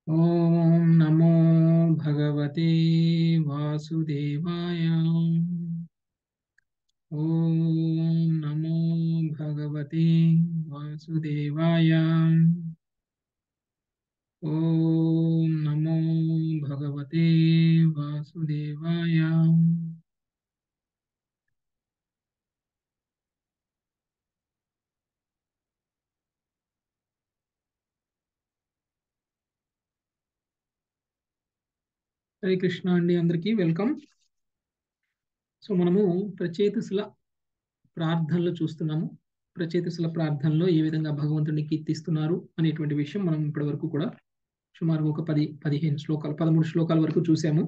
ॐ नमो भगवते वासुदेवाय ॐ नमो भगवते वासुदेवाय ॐ नमो भगवते वासुदेवाय హరే కృష్ణ అండి అందరికీ వెల్కమ్ సో మనము ప్రచేతసుల ప్రార్థనలు చూస్తున్నాము ప్రచేతసుల ప్రార్థనలో ఏ విధంగా భగవంతుడిని కీర్తిస్తున్నారు అనేటువంటి విషయం మనం ఇప్పటి వరకు కూడా సుమారు ఒక పది పదిహేను శ్లోకాలు పదమూడు శ్లోకాల వరకు చూసాము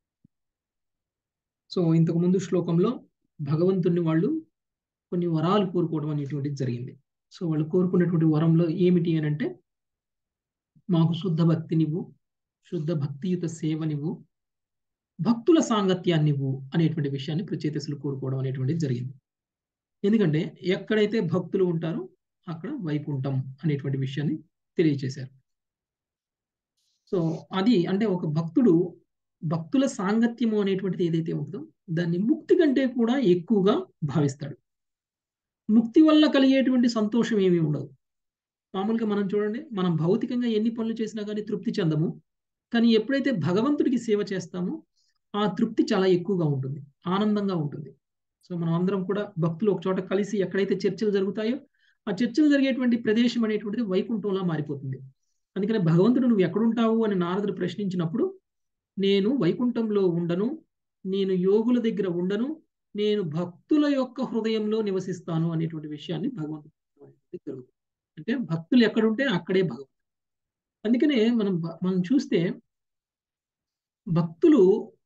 సో ఇంతకు ముందు శ్లోకంలో భగవంతుడిని వాళ్ళు కొన్ని వరాలు కోరుకోవడం అనేటువంటిది జరిగింది సో వాళ్ళు కోరుకున్నటువంటి వరంలో ఏమిటి అని అంటే మాకు శుద్ధ భక్తినివ్వు శుద్ధ భక్తియుత సేవనివ్వు భక్తుల సాంగత్యాన్నివ్వు అనేటువంటి విషయాన్ని ప్రచేతసులు కోరుకోవడం అనేటువంటిది జరిగింది ఎందుకంటే ఎక్కడైతే భక్తులు ఉంటారో అక్కడ వైకుంఠం అనేటువంటి విషయాన్ని తెలియచేశారు సో అది అంటే ఒక భక్తుడు భక్తుల సాంగత్యము అనేటువంటిది ఏదైతే ఉంటుందో దాన్ని ముక్తి కంటే కూడా ఎక్కువగా భావిస్తాడు ముక్తి వల్ల కలిగేటువంటి సంతోషం ఏమీ ఉండదు మామూలుగా మనం చూడండి మనం భౌతికంగా ఎన్ని పనులు చేసినా కానీ తృప్తి చెందము కానీ ఎప్పుడైతే భగవంతుడికి సేవ చేస్తామో ఆ తృప్తి చాలా ఎక్కువగా ఉంటుంది ఆనందంగా ఉంటుంది సో మనం అందరం కూడా భక్తులు ఒక చోట కలిసి ఎక్కడైతే చర్చలు జరుగుతాయో ఆ చర్చలు జరిగేటువంటి ప్రదేశం అనేటువంటిది వైకుంఠంలా మారిపోతుంది అందుకని భగవంతుడు నువ్వు ఎక్కడుంటావు అని నారదుడు ప్రశ్నించినప్పుడు నేను వైకుంఠంలో ఉండను నేను యోగుల దగ్గర ఉండను నేను భక్తుల యొక్క హృదయంలో నివసిస్తాను అనేటువంటి విషయాన్ని భగవంతుడు జరుగుతుంది అంటే భక్తులు ఎక్కడుంటే అక్కడే భగవంతుడు అందుకనే మనం మనం చూస్తే భక్తులు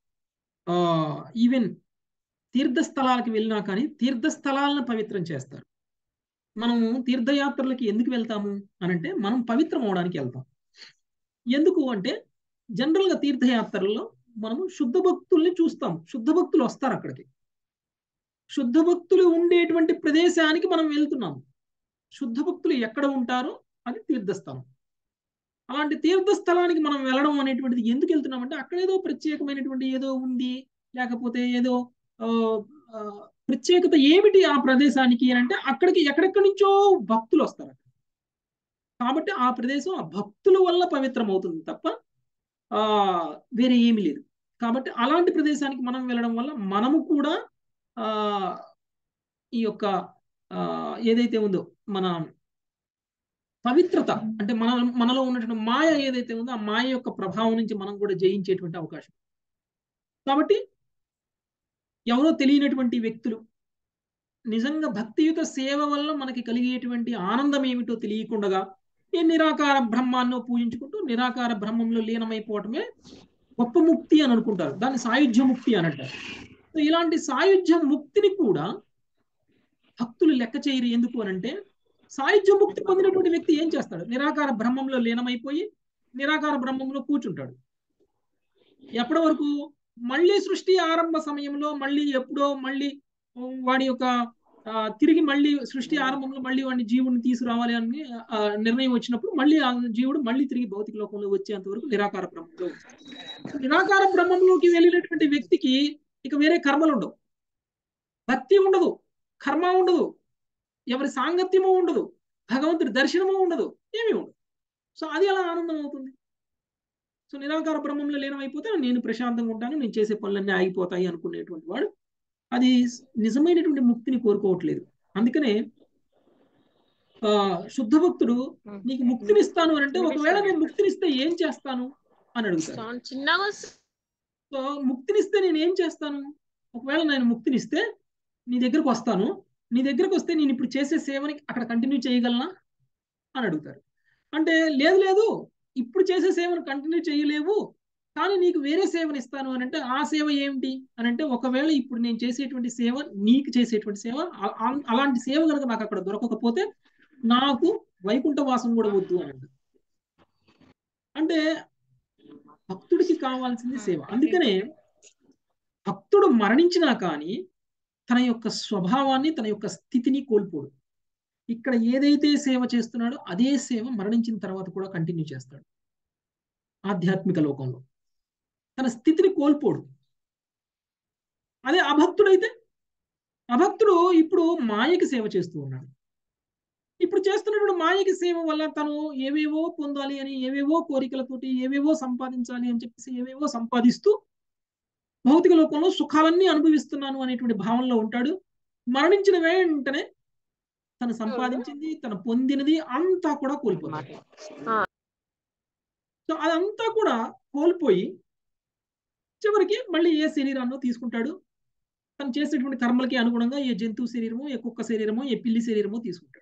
ఈవెన్ తీర్థస్థలాలకు వెళ్ళినా కానీ తీర్థస్థలాలను పవిత్రం చేస్తారు మనము తీర్థయాత్రలకి ఎందుకు వెళ్తాము అని అంటే మనం పవిత్రం అవడానికి వెళ్తాం ఎందుకు అంటే జనరల్గా తీర్థయాత్రల్లో మనము శుద్ధ భక్తుల్ని చూస్తాం శుద్ధ భక్తులు వస్తారు అక్కడికి శుద్ధ భక్తులు ఉండేటువంటి ప్రదేశానికి మనం వెళ్తున్నాము శుద్ధ భక్తులు ఎక్కడ ఉంటారో అది తీర్థస్థలం అలాంటి తీర్థస్థలానికి మనం వెళ్ళడం అనేటువంటిది ఎందుకు వెళ్తున్నామంటే అక్కడ ఏదో ప్రత్యేకమైనటువంటి ఏదో ఉంది లేకపోతే ఏదో ప్రత్యేకత ఏమిటి ఆ ప్రదేశానికి అంటే అక్కడికి ఎక్కడెక్కడి నుంచో భక్తులు వస్తారు కాబట్టి ఆ ప్రదేశం ఆ భక్తుల వల్ల పవిత్రం అవుతుంది తప్ప ఆ వేరే ఏమీ లేదు కాబట్టి అలాంటి ప్రదేశానికి మనం వెళ్ళడం వల్ల మనము కూడా ఆ ఈ యొక్క ఏదైతే ఉందో మన పవిత్రత అంటే మన మనలో ఉన్నటువంటి మాయ ఏదైతే ఉందో ఆ మాయ యొక్క ప్రభావం నుంచి మనం కూడా జయించేటువంటి అవకాశం కాబట్టి ఎవరో తెలియనటువంటి వ్యక్తులు నిజంగా భక్తియుత సేవ వల్ల మనకి కలిగేటువంటి ఆనందం ఏమిటో తెలియకుండా ఏ నిరాకార బ్రహ్మాన్నో పూజించుకుంటూ నిరాకార బ్రహ్మంలో లీనమైపోవటమే గొప్ప ముక్తి అని అనుకుంటారు దాన్ని సాయుధ్య ముక్తి అని అంటారు సో ఇలాంటి సాయుధ్య ముక్తిని కూడా భక్తులు లెక్క చేయరు ఎందుకు అనంటే సాయుధ్య ముక్తి పొందినటువంటి వ్యక్తి ఏం చేస్తాడు నిరాకార బ్రహ్మంలో లీనమైపోయి నిరాకార బ్రహ్మంలో కూర్చుంటాడు ఎప్పటి వరకు మళ్ళీ సృష్టి ఆరంభ సమయంలో మళ్ళీ ఎప్పుడో మళ్ళీ వాడి యొక్క తిరిగి మళ్ళీ సృష్టి ఆరంభంలో మళ్ళీ వాడిని జీవుడిని తీసుకురావాలి అని నిర్ణయం వచ్చినప్పుడు మళ్ళీ ఆ జీవుడు మళ్ళీ తిరిగి భౌతిక లోకంలో వచ్చేంత వరకు నిరాకార బ్రహ్మంలో నిరాకార బ్రహ్మంలోకి వెళ్ళినటువంటి వ్యక్తికి ఇక వేరే కర్మలు ఉండవు భక్తి ఉండదు కర్మ ఉండదు ఎవరి సాంగత్యము ఉండదు భగవంతుడి దర్శనము ఉండదు ఏమీ ఉండదు సో అది అలా ఆనందం అవుతుంది సో నిరాకార బ్రహ్మంలో లీనమైపోతే నేను ప్రశాంతంగా ఉంటాను నేను చేసే పనులన్నీ ఆగిపోతాయి అనుకునేటువంటి వాడు అది నిజమైనటువంటి ముక్తిని కోరుకోవట్లేదు అందుకనే ఆ శుద్ధ భక్తుడు నీకు ముక్తినిస్తాను అని అంటే ఒకవేళ నేను ముక్తినిస్తే ఏం చేస్తాను అని అడుగుతాను సో ముక్తినిస్తే నేను ఏం చేస్తాను ఒకవేళ నేను ముక్తినిస్తే నీ దగ్గరకు వస్తాను నీ దగ్గరకు వస్తే నేను ఇప్పుడు చేసే సేవని అక్కడ కంటిన్యూ చేయగలనా అని అడుగుతారు అంటే లేదు లేదు ఇప్పుడు చేసే సేవను కంటిన్యూ చేయలేవు కానీ నీకు వేరే సేవను ఇస్తాను అని అంటే ఆ సేవ ఏమిటి అని అంటే ఒకవేళ ఇప్పుడు నేను చేసేటువంటి సేవ నీకు చేసేటువంటి సేవ అలాంటి సేవ కనుక నాకు అక్కడ దొరకకపోతే నాకు వైకుంఠ వాసం కూడా వద్దు అని అంటే భక్తుడికి కావాల్సింది సేవ అందుకనే భక్తుడు మరణించినా కానీ తన యొక్క స్వభావాన్ని తన యొక్క స్థితిని కోల్పోడు ఇక్కడ ఏదైతే సేవ చేస్తున్నాడో అదే సేవ మరణించిన తర్వాత కూడా కంటిన్యూ చేస్తాడు ఆధ్యాత్మిక లోకంలో తన స్థితిని కోల్పోడు అదే అభక్తుడైతే అభక్తుడు ఇప్పుడు మాయకి సేవ చేస్తూ ఉన్నాడు ఇప్పుడు చేస్తున్నటువంటి మాయకి సేవ వల్ల తను ఏవేవో పొందాలి అని ఏవేవో కోరికలతోటి ఏవేవో సంపాదించాలి అని చెప్పేసి ఏవేవో సంపాదిస్తూ భౌతిక లోకంలో సుఖాలన్నీ అనుభవిస్తున్నాను అనేటువంటి భావనలో ఉంటాడు మరణించిన వెంటనే తను సంపాదించింది తను పొందినది అంతా కూడా కోల్పోతాడు సో అదంతా కూడా కోల్పోయి చివరికి మళ్ళీ ఏ శరీరాన్నో తీసుకుంటాడు తను చేసేటువంటి కర్మలకి అనుగుణంగా ఏ జంతువు శరీరమో ఏ కుక్క శరీరమో ఏ పిల్లి శరీరమో తీసుకుంటాడు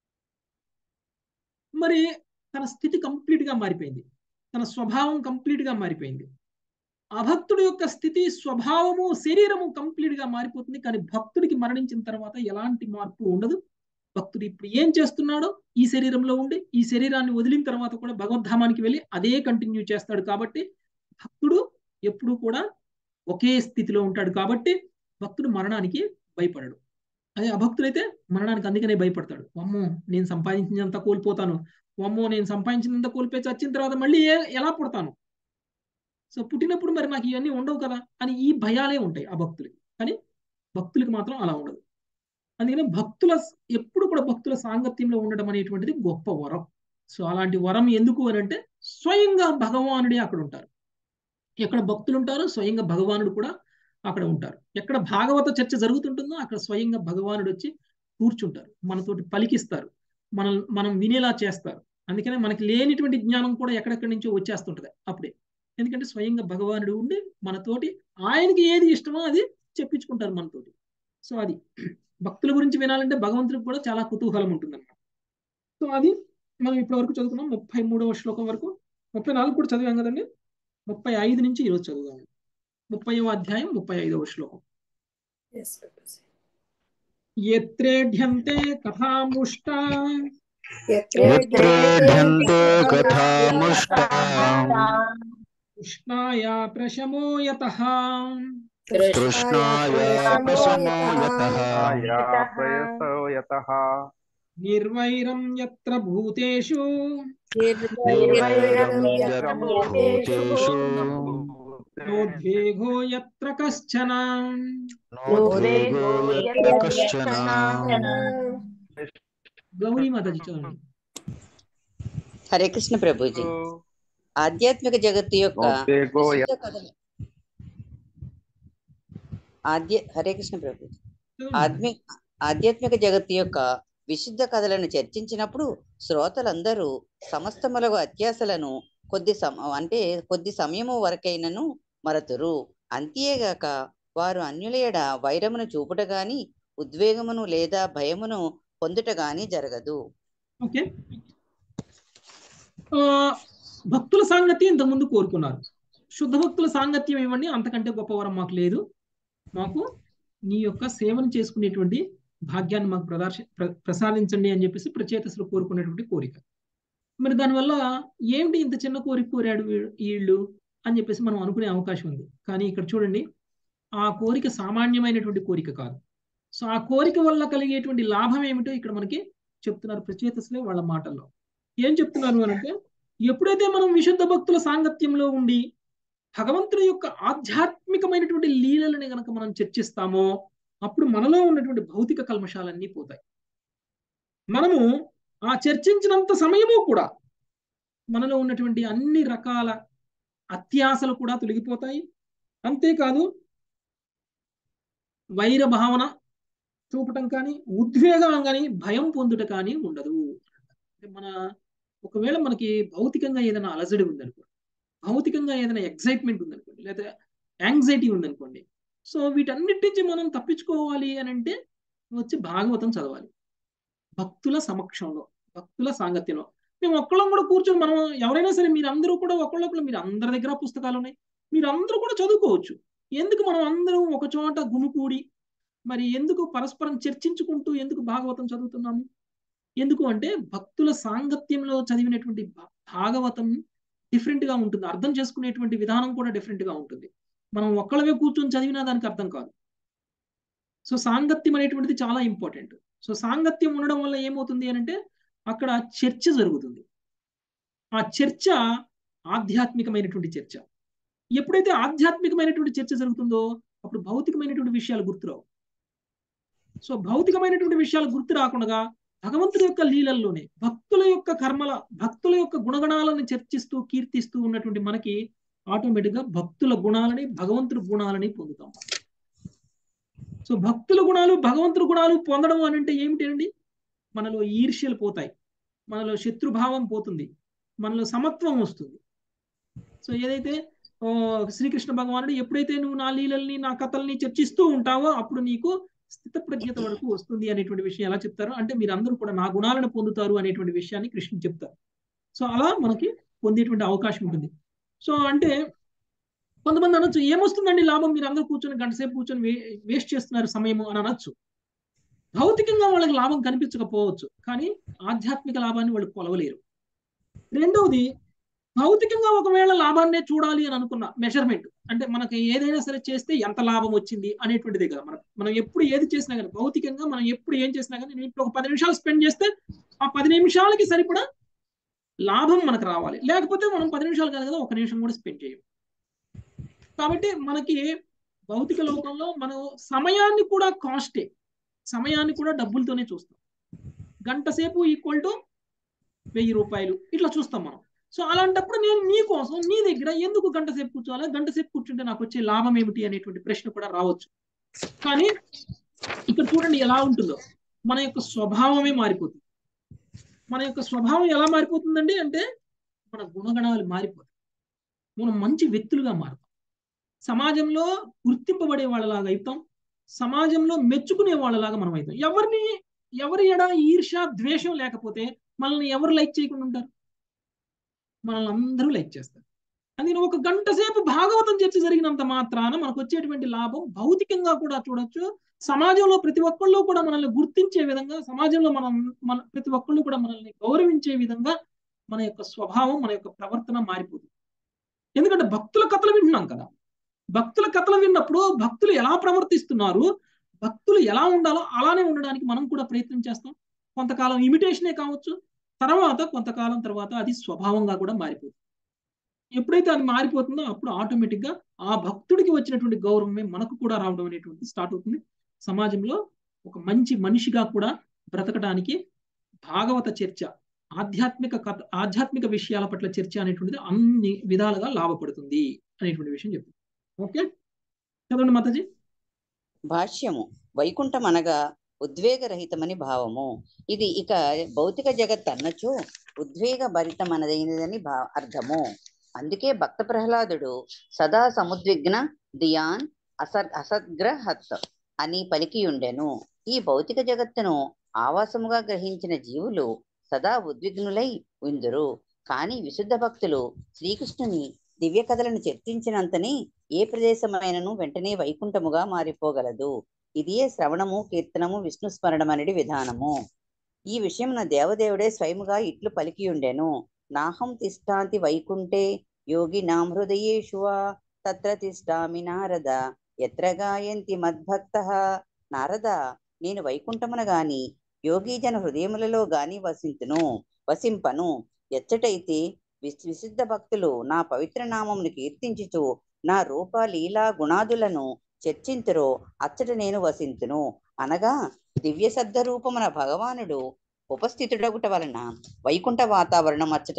మరి తన స్థితి కంప్లీట్ గా మారిపోయింది తన స్వభావం కంప్లీట్ గా మారిపోయింది అభక్తుడి యొక్క స్థితి స్వభావము శరీరము కంప్లీట్ గా మారిపోతుంది కానీ భక్తుడికి మరణించిన తర్వాత ఎలాంటి మార్పు ఉండదు భక్తుడు ఇప్పుడు ఏం చేస్తున్నాడో ఈ శరీరంలో ఉండి ఈ శరీరాన్ని వదిలిన తర్వాత కూడా భగవద్ధామానికి వెళ్ళి అదే కంటిన్యూ చేస్తాడు కాబట్టి భక్తుడు ఎప్పుడు కూడా ఒకే స్థితిలో ఉంటాడు కాబట్టి భక్తుడు మరణానికి భయపడడు అదే అభక్తుడైతే మరణానికి అందుకనే భయపడతాడు అమ్మో నేను సంపాదించినంత కోల్పోతాను అమ్మో నేను సంపాదించినంత కోల్పోయి చచ్చిన తర్వాత మళ్ళీ ఎలా పుడతాను సో పుట్టినప్పుడు మరి నాకు ఇవన్నీ ఉండవు కదా అని ఈ భయాలే ఉంటాయి ఆ భక్తులకి కానీ భక్తులకి మాత్రం అలా ఉండదు అందుకని భక్తుల ఎప్పుడు కూడా భక్తుల సాంగత్యంలో ఉండడం అనేటువంటిది గొప్ప వరం సో అలాంటి వరం ఎందుకు అని అంటే స్వయంగా భగవానుడే అక్కడ ఉంటారు ఎక్కడ భక్తులు ఉంటారో స్వయంగా భగవానుడు కూడా అక్కడ ఉంటారు ఎక్కడ భాగవత చర్చ జరుగుతుంటుందో అక్కడ స్వయంగా భగవానుడు వచ్చి కూర్చుంటారు మనతోటి పలికిస్తారు మనం మనం వినేలా చేస్తారు అందుకనే మనకి లేనిటువంటి జ్ఞానం కూడా ఎక్కడెక్కడి నుంచో వచ్చేస్తుంటది అప్పుడే ఎందుకంటే స్వయంగా భగవానుడు ఉండి మనతోటి ఆయనకి ఏది ఇష్టమో అది చెప్పించుకుంటారు మనతోటి సో అది భక్తుల గురించి వినాలంటే భగవంతుడికి కూడా చాలా కుతూహలం ఉంటుంది అన్నమాట సో అది మనం ఇప్పటి వరకు చదువుకున్నాం ముప్పై మూడవ శ్లోకం వరకు ముప్పై నాలుగు కూడా చదివాం కదండి ముప్పై ఐదు నుంచి ఈరోజు చదువుదాం ముప్పైవ అధ్యాయం ముప్పై ఐదవ శ్లోకం ఎత్రేఢ్యంతే కథాముష్టా యత్రేఢ్యంతే కథాముష్టా కృష్ణాయ ప్రశమో యతః కృష్ణాయ ప్రసమో యతః యతః నిర్వైరం యత్ర భూతేషు నిర్వైరం యత్భూతేషు నోద్వేగో యత్ర కశ్చన నోద్వేగో యత్ర కశ్చన గౌరీ మాతాజీ చదవండి హరే కృష్ణ ప్రభుజీ ఆధ్యాత్మిక జగత్తు యొక్క నోద్వేగో విశుద్ధ కథలు ఆధ్య హరే కృష్ణ ప్రభుజీ ఆధ్మి ఆధ్యాత్మిక జగత్తు యొక్క విశుద్ధ కథలను చర్చించినప్పుడు శ్రోతలందరూ సమస్తములకు అత్యాసలను కొద్ది సమ అంటే కొద్ది సమయము వరకైనను మరతురు అంతేగాక వారు అన్యులేడ వైరమును చూపుట గాని ఉద్వేగమును లేదా భయమును పొందుట గాని జరగదు ఓకే ఆ, భక్తుల సాంగత్యం ఇంతకుముందు కోరుకున్నారు శుద్ధ భక్తుల సాంగత్యం ఇవ్వండి అంతకంటే గొప్ప వరం మాకు లేదు మాకు నీ యొక్క సేవను చేసుకునేటువంటి భాగ్యాన్ని మాకు ప్రదర్శ ప్ర- ప్రసాదించండి అని చెప్పేసి ప్రచేతసులు కోరుకునేటువంటి కోరిక మరి దానివల్ల ఏమిటి ఇంత చిన్న కోరిక కోరాడు వీడు- వీళ్ళు అని చెప్పేసి మనం అనుకునే అవకాశం ఉంది కానీ ఇక్కడ చూడండి ఆ కోరిక సామాన్యమైనటువంటి కోరిక కాదు సో ఆ కోరిక వల్ల కలిగేటువంటి లాభం ఏమిటో ఇక్కడ మనకి చెప్తున్నారు ప్రచేతసులే వాళ్ళ మాటల్లో ఏం చెప్తున్నారు అని అంటే ఎప్పుడైతే మనం విశుద్ధ భక్తుల సాంగత్యంలో ఉండి భగవంతుడి యొక్క ఆధ్యాత్మికమైనటువంటి లీలలని గనక మనం చర్చిస్తామో అప్పుడు మనలో ఉన్నటువంటి భౌతిక కల్మషాలన్నీ పోతాయి మనము ఆ చర్చించినంత సమయము కూడా మనలో ఉన్నటువంటి అన్ని రకాల అత్యాసలు కూడా తొలగిపోతాయి అంతేకాదు వైర భావన చూపటం కానీ ఉద్వేగం కానీ భయం పొందుట కానీ ఉండదు అంటే మన ఒకవేళ మనకి భౌతికంగా ఏదైనా అలజడి ఉందనుకోండి భౌతికంగా ఏదైనా ఎక్సైట్మెంట్ ఉందనుకోండి లేదా యాంగ్జైటీ ఉందనుకోండి సో వీటన్నిటి నుంచి మనం తప్పించుకోవాలి అని అంటే వచ్చి భాగవతం చదవాలి భక్తుల సమక్షంలో భక్తుల సాంగత్యంలో మేము ఒక్కళ్ళం కూడా కూర్చొని మనం ఎవరైనా సరే మీరు అందరూ కూడా ఒకళ్ళొకళ్ళు మీరు అందరి దగ్గర పుస్తకాలు ఉన్నాయి మీరు అందరూ కూడా చదువుకోవచ్చు ఎందుకు మనం అందరం ఒక చోట గుమికూడి మరి ఎందుకు పరస్పరం చర్చించుకుంటూ ఎందుకు భాగవతం చదువుతున్నాము ఎందుకు అంటే భక్తుల సాంగత్యంలో చదివినటువంటి భా- భాగవతం డిఫరెంట్ గా ఉంటుంది అర్థం చేసుకునేటువంటి విధానం కూడా డిఫరెంట్ గా ఉంటుంది మనం ఒక్కళ్ళవే కూర్చొని చదివినా దానికి అర్థం కాదు సో సాంగత్యం అనేటువంటిది చాలా ఇంపార్టెంట్ సో సాంగత్యం ఉండడం వల్ల ఏమవుతుంది అని అంటే అక్కడ చర్చ జరుగుతుంది ఆ చర్చ ఆధ్యాత్మికమైనటువంటి చర్చ ఎప్పుడైతే ఆధ్యాత్మికమైనటువంటి చర్చ జరుగుతుందో అప్పుడు భౌతికమైనటువంటి విషయాలు గుర్తురావు సో భౌతికమైనటువంటి విషయాలు గుర్తు రాకుండా భగవంతుడి యొక్క లీలల్లోనే భక్తుల యొక్క కర్మల భక్తుల యొక్క గుణగణాలను చర్చిస్తూ కీర్తిస్తూ ఉన్నటువంటి మనకి ఆటోమేటిక్ గా భక్తుల గుణాలని భగవంతుడి గుణాలని పొందుతాం సో భక్తుల గుణాలు భగవంతుడి గుణాలు పొందడం అని అంటే ఏమిటండి మనలో ఈర్ష్యలు పోతాయి మనలో శత్రుభావం పోతుంది మనలో సమత్వం వస్తుంది సో ఏదైతే ఓ, శ్రీకృష్ణ భగవానుడు ఎప్పుడైతే నువ్వు నా లీలల్ని నా కథల్ని చర్చిస్తూ ఉంటావో అప్పుడు నీకు స్థిత ప్రజ్ఞత వరకు వస్తుంది అనేటువంటి విషయం ఎలా చెప్తారు అంటే మీరందరూ కూడా నా గుణాలను పొందుతారు అనేటువంటి విషయాన్ని కృష్ణుడు చెప్తారు సో అలా మనకి పొందేటువంటి అవకాశం ఉంటుంది సో అంటే కొంతమంది అనొచ్చు ఏమొస్తుందండి లాభం మీరు అందరూ కూర్చొని గంట సేపు కూర్చొని వే- వేస్ట్ చేస్తున్నారు సమయము అని అనొచ్చు భౌతికంగా వాళ్ళకి లాభం కనిపించకపోవచ్చు కానీ ఆధ్యాత్మిక లాభాన్ని వాళ్ళు కొలవలేరు రెండవది భౌతికంగా ఒకవేళ లాభాన్నే చూడాలి అని అనుకున్న మెజర్మెంట్ అంటే మనకి ఏదైనా సరే చేస్తే ఎంత లాభం వచ్చింది అనేటువంటిదే కదా మనం మనం ఎప్పుడు ఏది చేసినా కానీ భౌతికంగా మనం ఎప్పుడు ఏం చేసినా కానీ నేను ఇప్పుడు ఒక పది నిమిషాలు స్పెండ్ చేస్తే ఆ పది నిమిషాలకి సరిపడా లాభం మనకు రావాలి లేకపోతే మనం పది నిమిషాలు కాదు కదా ఒక నిమిషం కూడా స్పెండ్ చేయం కాబట్టి మనకి భౌతిక లోకంలో మనం సమయాన్ని కూడా కాస్టే సమయాన్ని కూడా డబ్బులతోనే చూస్తాం గంట సేపు ఈక్వల్ టు వెయ్యి రూపాయలు ఇట్లా చూస్తాం మనం సో అలాంటప్పుడు నేను నీ కోసం నీ దగ్గర ఎందుకు గంట సేపు కూర్చోవాలి గంట సేపు కూర్చుంటే నాకు వచ్చే లాభం ఏమిటి అనేటువంటి ప్రశ్న కూడా రావచ్చు కానీ ఇక్కడ చూడండి ఎలా ఉంటుందో మన యొక్క స్వభావమే మారిపోతుంది మన యొక్క స్వభావం ఎలా మారిపోతుందండి అంటే మన గుణగణాలు మారిపోతాయి మనం మంచి వ్యక్తులుగా మారుతాం సమాజంలో గుర్తింపబడే వాళ్ళలాగా అవుతాం సమాజంలో మెచ్చుకునే వాళ్ళలాగా మనం అవుతాం ఎవరిని ఎవరి ఎడ ఈర్ష ద్వేషం లేకపోతే మనల్ని ఎవరు లైక్ చేయకుండా ఉంటారు మనల్ని అందరూ లైక్ చేస్తారు అందుకని ఒక గంట సేపు భాగవతం చర్చ జరిగినంత మాత్రాన మనకు వచ్చేటువంటి లాభం భౌతికంగా కూడా చూడొచ్చు సమాజంలో ప్రతి ఒక్కళ్ళు కూడా మనల్ని గుర్తించే విధంగా సమాజంలో మనం మన ప్రతి ఒక్కళ్ళు కూడా మనల్ని గౌరవించే విధంగా మన యొక్క స్వభావం మన యొక్క ప్రవర్తన మారిపోతుంది ఎందుకంటే భక్తుల కథలు వింటున్నాం కదా భక్తుల కథలు విన్నప్పుడు భక్తులు ఎలా ప్రవర్తిస్తున్నారు భక్తులు ఎలా ఉండాలో అలానే ఉండడానికి మనం కూడా ప్రయత్నం చేస్తాం కొంతకాలం ఇమిటేషనే కావచ్చు తర్వాత కొంతకాలం తర్వాత అది స్వభావంగా కూడా మారిపోతుంది ఎప్పుడైతే అది మారిపోతుందో అప్పుడు ఆటోమేటిక్ గా ఆ భక్తుడికి వచ్చినటువంటి గౌరవమే మనకు కూడా రావడం అనేటువంటి స్టార్ట్ అవుతుంది సమాజంలో ఒక మంచి మనిషిగా కూడా బ్రతకడానికి భాగవత చర్చ ఆధ్యాత్మిక కథ ఆధ్యాత్మిక విషయాల పట్ల చర్చ అనేటువంటిది అన్ని విధాలుగా లాభపడుతుంది అనేటువంటి విషయం చెప్తుంది ఓకే చదవండి మాతాజీ భాష్యము వైకుంఠం అనగా ఉద్వేగరహితమని భావము ఇది ఇక భౌతిక జగత్ అన్నచో ఉద్వేగ భరితమనదైనదని భా అర్థము అందుకే భక్త ప్రహ్లాదుడు సదా సముద్విగ్న దియాన్ అస అసద్గ్రహత్ అని పలికి ఉండెను ఈ భౌతిక జగత్తును ఆవాసముగా గ్రహించిన జీవులు సదా ఉద్విగ్నులై ఉందురు కానీ విశుద్ధ భక్తులు శ్రీకృష్ణుని దివ్య కథలను చర్చించినంతనే ఏ ప్రదేశమైనను వెంటనే వైకుంఠముగా మారిపోగలదు ఇదియే శ్రవణము కీర్తనము విష్ణు స్మరణం అనేది విధానము ఈ విషయం నా దేవదేవుడే స్వయముగా ఇట్లు పలికి ఉండెను నాహం తిష్టాంతి వైకుంఠే యోగి నాం హృదయేషువా తత్ర తిష్టామి నారద ఎత్ర గాయంతి మద్భక్త నారద నేను వైకుంఠమున గాని యోగీజన హృదయములలో గాని వసింతును వసింపను ఎచ్చటైతే విశ్- విశుద్ధ భక్తులు నా పవిత్ర నామమును కీర్తించుచు నా రూప లీలా గుణాదులను చర్చింతురో అచ్చట నేను వసింతును అనగా దివ్య శబ్ద రూపమున భగవానుడు ఉపస్థితుడగుట వలన వైకుంఠ వాతావరణం అచ్చట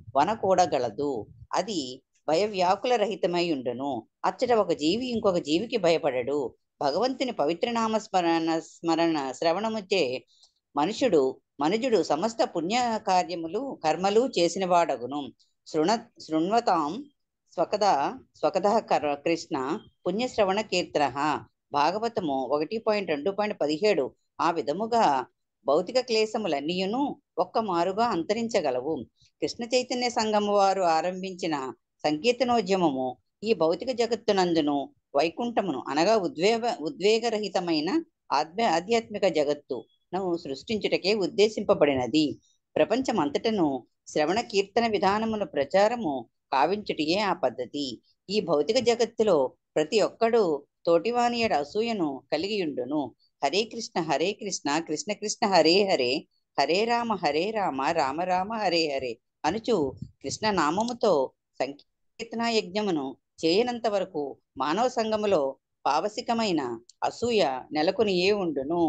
వనకూడగలదు అది భయ వ్యాకుల రహితమై ఉండును అచ్చట ఒక జీవి ఇంకొక జీవికి భయపడడు భగవంతుని పవిత్ర నామ స్మరణ స్మరణ శ్రవణముచే మనుషుడు మనుజుడు సమస్త పుణ్య కార్యములు కర్మలు చేసిన వాడగును శృణ శృణ్వతాం స్వకద స్వకద కర కృష్ణ పుణ్యశ్రవణ కీర్తన భాగవతము ఒకటి పాయింట్ రెండు పాయింట్ పదిహేడు ఆ విధముగా భౌతిక క్లేశములన్నీయును ఒక్క మారుగా అంతరించగలవు కృష్ణ చైతన్య సంఘము వారు ఆరంభించిన సంకీర్తనోద్యమము ఈ భౌతిక జగత్తునందును వైకుంఠమును అనగా ఉద్వేగ ఉద్వేగరహితమైన ఆధ్య ఆధ్యాత్మిక జగత్తు ను సృష్టించుటకే ఉద్దేశింపబడినది ప్రపంచమంతటను శ్రవణ కీర్తన విధానమును ప్రచారము కావించుటయే ఆ పద్ధతి ఈ భౌతిక జగత్తులో ప్రతి ఒక్కడు తోటివాని ఎడ అసూయను కలిగి ఉండును హరే కృష్ణ హరే కృష్ణ కృష్ణ కృష్ణ హరే హరే హరే రామ హరే రామ రామ రామ హరే హరే అనుచు కృష్ణ నామముతో సంకీర్తన యజ్ఞమును చేయనంత వరకు మానవ సంఘములో పావసికమైన అసూయ నెలకొనియే ఉండును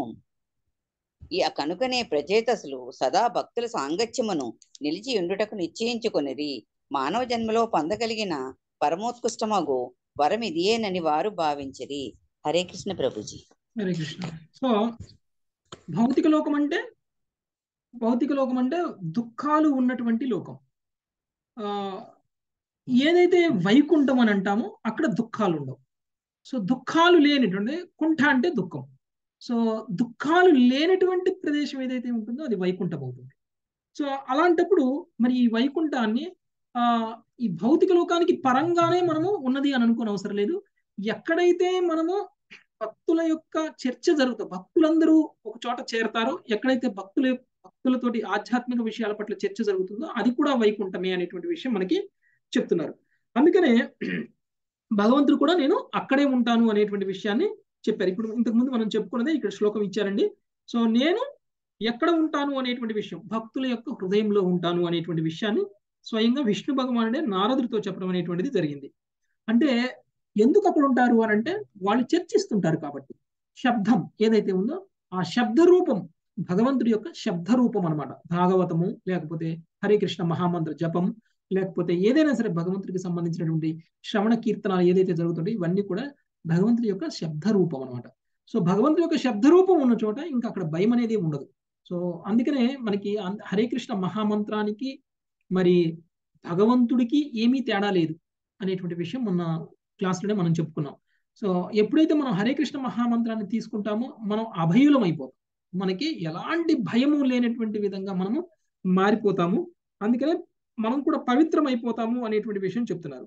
ఈ కనుకనే ప్రచేతసులు సదా భక్తుల సాంగత్యమును నిలిచి ఉండుటకు నిశ్చయించుకొనిరి మానవ జన్మలో పొందగలిగిన పరమోత్కృష్టమగు వరం ఇదియేనని వారు భావించిరి హరే కృష్ణ ప్రభుజీ హరే కృష్ణ సో భౌతిక లోకం అంటే భౌతిక లోకం అంటే దుఃఖాలు ఉన్నటువంటి లోకం ఆ ఏదైతే వైకుంఠం అని అంటామో అక్కడ దుఃఖాలు ఉండవు సో దుఃఖాలు లేనిటువంటి కుంఠ అంటే దుఃఖం సో దుఃఖాలు లేనటువంటి ప్రదేశం ఏదైతే ఉంటుందో అది వైకుంఠం అవుతుంది సో అలాంటప్పుడు మరి ఈ వైకుంఠాన్ని ఆ ఈ భౌతిక లోకానికి పరంగానే మనము ఉన్నది అని అనుకోని అవసరం లేదు ఎక్కడైతే మనము భక్తుల యొక్క చర్చ జరుగుతుంది భక్తులందరూ ఒక చోట చేరతారో ఎక్కడైతే భక్తుల భక్తులతోటి ఆధ్యాత్మిక విషయాల పట్ల చర్చ జరుగుతుందో అది కూడా వైకుంఠమే అనేటువంటి విషయం మనకి చెప్తున్నారు అందుకనే భగవంతుడు కూడా నేను అక్కడే ఉంటాను అనేటువంటి విషయాన్ని చెప్పారు ఇప్పుడు ఇంతకుముందు మనం చెప్పుకున్నదే ఇక్కడ శ్లోకం ఇచ్చారండి సో నేను ఎక్కడ ఉంటాను అనేటువంటి విషయం భక్తుల యొక్క హృదయంలో ఉంటాను అనేటువంటి విషయాన్ని స్వయంగా విష్ణు భగవానుడే నారదుడితో చెప్పడం అనేటువంటిది జరిగింది అంటే ఎందుకు అక్కడ ఉంటారు అని అంటే వాళ్ళు చర్చిస్తుంటారు కాబట్టి శబ్దం ఏదైతే ఉందో ఆ శబ్ద రూపం భగవంతుడి యొక్క శబ్ద రూపం అనమాట భాగవతము లేకపోతే హరే కృష్ణ మహామంత్ర జపం లేకపోతే ఏదైనా సరే భగవంతుడికి సంబంధించినటువంటి శ్రవణ కీర్తనాలు ఏదైతే జరుగుతుంటాయో ఇవన్నీ కూడా భగవంతుడి యొక్క శబ్ద రూపం అనమాట సో భగవంతుడి యొక్క శబ్ద రూపం ఉన్న చోట ఇంకా అక్కడ భయం అనేది ఉండదు సో అందుకనే మనకి హరే కృష్ణ మహామంత్రానికి మరి భగవంతుడికి ఏమీ తేడా లేదు అనేటువంటి విషయం మొన్న క్లాస్లోనే మనం చెప్పుకున్నాం సో ఎప్పుడైతే మనం హరే కృష్ణ మహామంత్రాన్ని తీసుకుంటామో మనం అభయులం అయిపోతాం మనకి ఎలాంటి భయము లేనటువంటి విధంగా మనము మారిపోతాము అందుకనే మనం కూడా పవిత్రం అయిపోతాము అనేటువంటి విషయం చెప్తున్నారు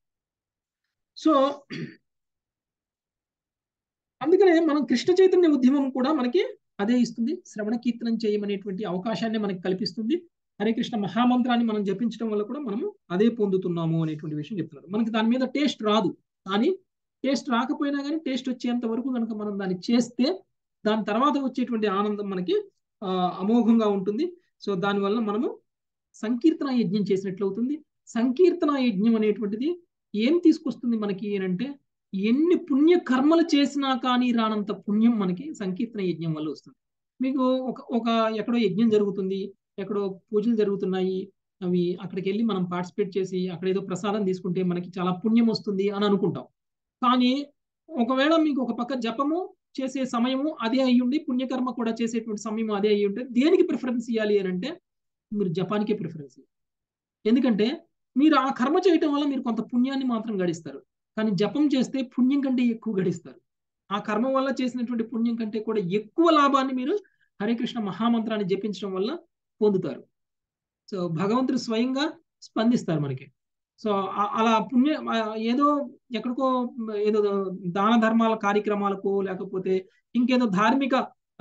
సో అందుకనే మనం కృష్ణ చైతన్య ఉద్యమం కూడా మనకి అదే ఇస్తుంది శ్రవణ కీర్తనం చేయమనేటువంటి అవకాశాన్ని మనకి కల్పిస్తుంది హరే కృష్ణ మహామంత్రాన్ని మనం జపించడం వల్ల కూడా మనము అదే పొందుతున్నాము అనేటువంటి విషయం చెప్తున్నారు మనకి దాని మీద టేస్ట్ రాదు కానీ టేస్ట్ రాకపోయినా కానీ టేస్ట్ వచ్చేంత వరకు కనుక మనం దాన్ని చేస్తే దాని తర్వాత వచ్చేటువంటి ఆనందం మనకి అమోఘంగా ఉంటుంది సో దానివల్ల మనము సంకీర్తన యజ్ఞం చేసినట్లు అవుతుంది సంకీర్తన యజ్ఞం అనేటువంటిది ఏం తీసుకొస్తుంది మనకి అంటే ఎన్ని పుణ్య కర్మలు చేసినా కానీ రానంత పుణ్యం మనకి సంకీర్తన యజ్ఞం వల్ల వస్తుంది మీకు ఒక ఒక ఎక్కడో యజ్ఞం జరుగుతుంది ఎక్కడో పూజలు జరుగుతున్నాయి అవి అక్కడికి వెళ్ళి మనం పార్టిసిపేట్ చేసి అక్కడ ఏదో ప్రసాదం తీసుకుంటే మనకి చాలా పుణ్యం వస్తుంది అని అనుకుంటాం కానీ ఒకవేళ మీకు ఒక పక్క జపము చేసే సమయము అదే అయ్యుండి పుణ్యకర్మ కూడా చేసేటువంటి సమయం అదే అయ్యి ఉంటే దేనికి ప్రిఫరెన్స్ ఇవ్వాలి అని అంటే మీరు జపానికే ప్రిఫరెన్స్ ఎందుకంటే మీరు ఆ కర్మ చేయటం వల్ల మీరు కొంత పుణ్యాన్ని మాత్రం గడిస్తారు కానీ జపం చేస్తే పుణ్యం కంటే ఎక్కువ గడిస్తారు ఆ కర్మ వల్ల చేసినటువంటి పుణ్యం కంటే కూడా ఎక్కువ లాభాన్ని మీరు హరే కృష్ణ మహామంత్రాన్ని జపించడం వల్ల పొందుతారు సో భగవంతుడు స్వయంగా స్పందిస్తారు మనకి సో అలా పుణ్య ఏదో ఎక్కడికో ఏదో దాన ధర్మాల కార్యక్రమాలకు లేకపోతే ఇంకేదో ధార్మిక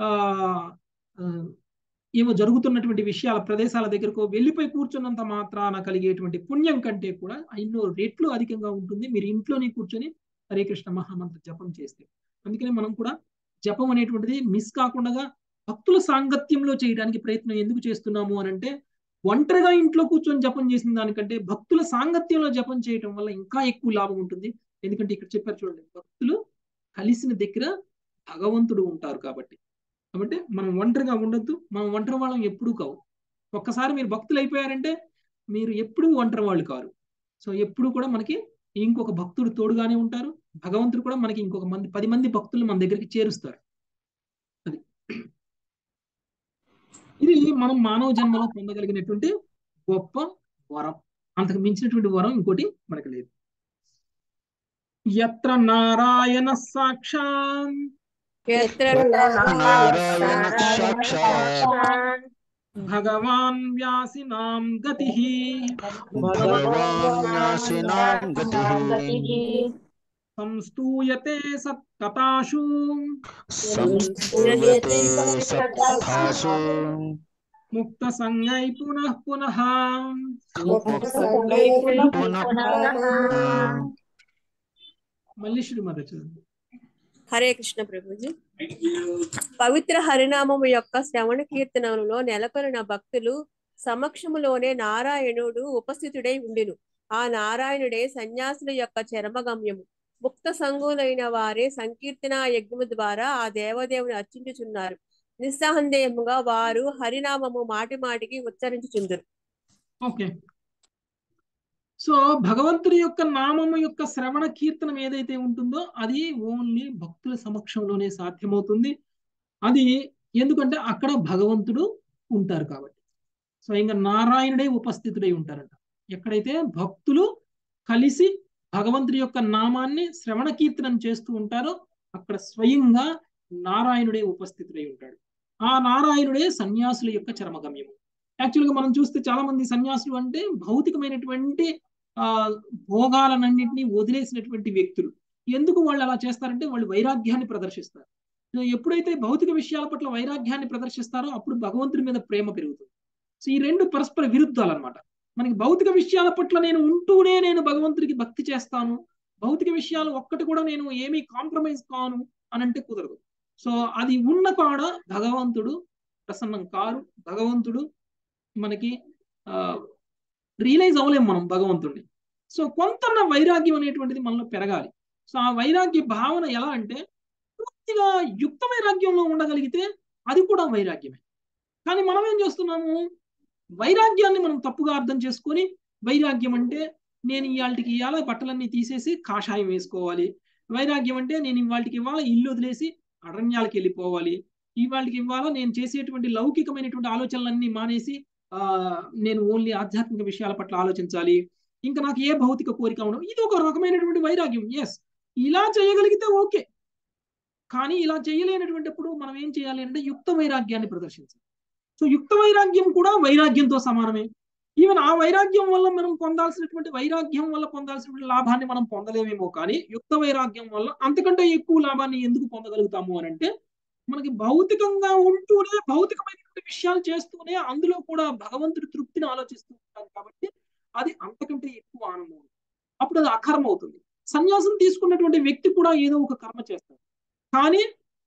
ఏమో జరుగుతున్నటువంటి విషయాల ప్రదేశాల దగ్గరకు వెళ్ళిపోయి కూర్చున్నంత మాత్రాన కలిగేటువంటి పుణ్యం కంటే కూడా ఎన్నో రెట్లు అధికంగా ఉంటుంది మీరు ఇంట్లోనే కూర్చొని హరే కృష్ణ మహామంత్ర జపం చేస్తే అందుకని మనం కూడా జపం అనేటువంటిది మిస్ కాకుండా భక్తుల సాంగత్యంలో చేయడానికి ప్రయత్నం ఎందుకు చేస్తున్నాము అని అంటే ఒంటరిగా ఇంట్లో కూర్చొని జపం చేసిన దానికంటే భక్తుల సాంగత్యంలో జపం చేయటం వల్ల ఇంకా ఎక్కువ లాభం ఉంటుంది ఎందుకంటే ఇక్కడ చెప్పారు చూడండి భక్తులు కలిసిన దగ్గర భగవంతుడు ఉంటారు కాబట్టి కాబట్టి మనం ఒంటరిగా ఉండొద్దు మనం ఒంటరి వాళ్ళం ఎప్పుడూ కావు ఒక్కసారి మీరు భక్తులు అయిపోయారంటే మీరు ఎప్పుడూ ఒంటరి వాళ్ళు కారు సో ఎప్పుడు కూడా మనకి ఇంకొక భక్తుడు తోడుగానే ఉంటారు భగవంతుడు కూడా మనకి ఇంకొక మంది పది మంది భక్తులు మన దగ్గరికి చేరుస్తారు అది ఇది మనం మానవ జన్మలో పొందగలిగినటువంటి గొప్ప వరం అంతకు మించినటువంటి వరం ఇంకోటి మనకి లేదు ఎత్ర నారాయణ సాక్షాన్ భగవాన్ వ్యాసినాం గతి సంస్తూయతే సత్కథాషు ముక్త సంగై పునః పునః మళ్ళీ శ్రీమతి చూడండి హరే కృష్ణ ప్రభుజీ పవిత్ర హరినామము యొక్క శ్రవణ కీర్తనములో నెలకొనిన భక్తులు సమక్షములోనే నారాయణుడు ఉపస్థితుడై ఉండిను ఆ నారాయణుడే సన్యాసుల యొక్క చరమగమ్యము ముక్త సంగులైన వారే సంకీర్తన యజ్ఞము ద్వారా ఆ దేవదేవుని అర్చించుచున్నారు నిస్సందేహముగా వారు హరినామము మాటి మాటికి ఉచ్చరించుచుందురు ఓకే సో భగవంతుడి యొక్క నామము యొక్క శ్రవణ కీర్తనం ఏదైతే ఉంటుందో అది ఓన్లీ భక్తుల సమక్షంలోనే సాధ్యమవుతుంది అది ఎందుకంటే అక్కడ భగవంతుడు ఉంటారు కాబట్టి స్వయంగా నారాయణుడే ఉపస్థితుడై ఉంటారంట ఎక్కడైతే భక్తులు కలిసి భగవంతుడి యొక్క నామాన్ని శ్రవణ కీర్తనం చేస్తూ ఉంటారో అక్కడ స్వయంగా నారాయణుడే ఉపస్థితుడై ఉంటాడు ఆ నారాయణుడే సన్యాసుల యొక్క చరమగమ్యము యాక్చువల్గా మనం చూస్తే చాలా మంది సన్యాసులు అంటే భౌతికమైనటువంటి ఆ భోగాలన్నింటినీ వదిలేసినటువంటి వ్యక్తులు ఎందుకు వాళ్ళు అలా చేస్తారంటే వాళ్ళు వైరాగ్యాన్ని ప్రదర్శిస్తారు సో ఎప్పుడైతే భౌతిక విషయాల పట్ల వైరాగ్యాన్ని ప్రదర్శిస్తారో అప్పుడు భగవంతుడి మీద ప్రేమ పెరుగుతుంది సో ఈ రెండు పరస్పర విరుద్ధాలు అనమాట మనకి భౌతిక విషయాల పట్ల నేను ఉంటూనే నేను భగవంతుడికి భక్తి చేస్తాను భౌతిక విషయాలు ఒక్కటి కూడా నేను ఏమీ కాంప్రమైజ్ కాను అని అంటే కుదరదు సో అది ఉన్న కాడ భగవంతుడు ప్రసన్నం కారు భగవంతుడు మనకి రియలైజ్ అవ్వలేం మనం భగవంతుడిని సో కొంత వైరాగ్యం అనేటువంటిది మనలో పెరగాలి సో ఆ వైరాగ్య భావన ఎలా అంటే పూర్తిగా యుక్త వైరాగ్యంలో ఉండగలిగితే అది కూడా వైరాగ్యమే కానీ మనం ఏం చేస్తున్నాము వైరాగ్యాన్ని మనం తప్పుగా అర్థం చేసుకొని వైరాగ్యం అంటే నేను ఇవాళకి ఇవాళ బట్టలన్నీ తీసేసి కాషాయం వేసుకోవాలి వైరాగ్యం అంటే నేను ఇవాళకి ఇవాళ ఇల్లు వదిలేసి అరణ్యాలకు వెళ్ళిపోవాలి ఇవాళకి ఇవాళ నేను చేసేటువంటి లౌకికమైనటువంటి ఆలోచనలన్నీ మానేసి ఆ నేను ఓన్లీ ఆధ్యాత్మిక విషయాల పట్ల ఆలోచించాలి ఇంకా నాకు ఏ భౌతిక కోరిక ఉండవు ఇది ఒక రకమైనటువంటి వైరాగ్యం ఎస్ ఇలా చేయగలిగితే ఓకే కానీ ఇలా చేయలేనటువంటిప్పుడు మనం ఏం చేయాలి అంటే యుక్త వైరాగ్యాన్ని ప్రదర్శించాలి సో యుక్త వైరాగ్యం కూడా వైరాగ్యంతో సమానమే ఈవెన్ ఆ వైరాగ్యం వల్ల మనం పొందాల్సినటువంటి వైరాగ్యం వల్ల పొందాల్సినటువంటి లాభాన్ని మనం పొందలేమేమో కానీ యుక్త వైరాగ్యం వల్ల అంతకంటే ఎక్కువ లాభాన్ని ఎందుకు పొందగలుగుతాము అని అంటే మనకి భౌతికంగా ఉంటూనే భౌతికమైనటువంటి విషయాలు చేస్తూనే అందులో కూడా భగవంతుడి తృప్తిని ఆలోచిస్తూ ఉంటాం కాబట్టి అది అంతకంటే ఎక్కువ ఆనందం అప్పుడు అది అకర్మ అవుతుంది సన్యాసం తీసుకున్నటువంటి వ్యక్తి కూడా ఏదో ఒక కర్మ చేస్తాడు కానీ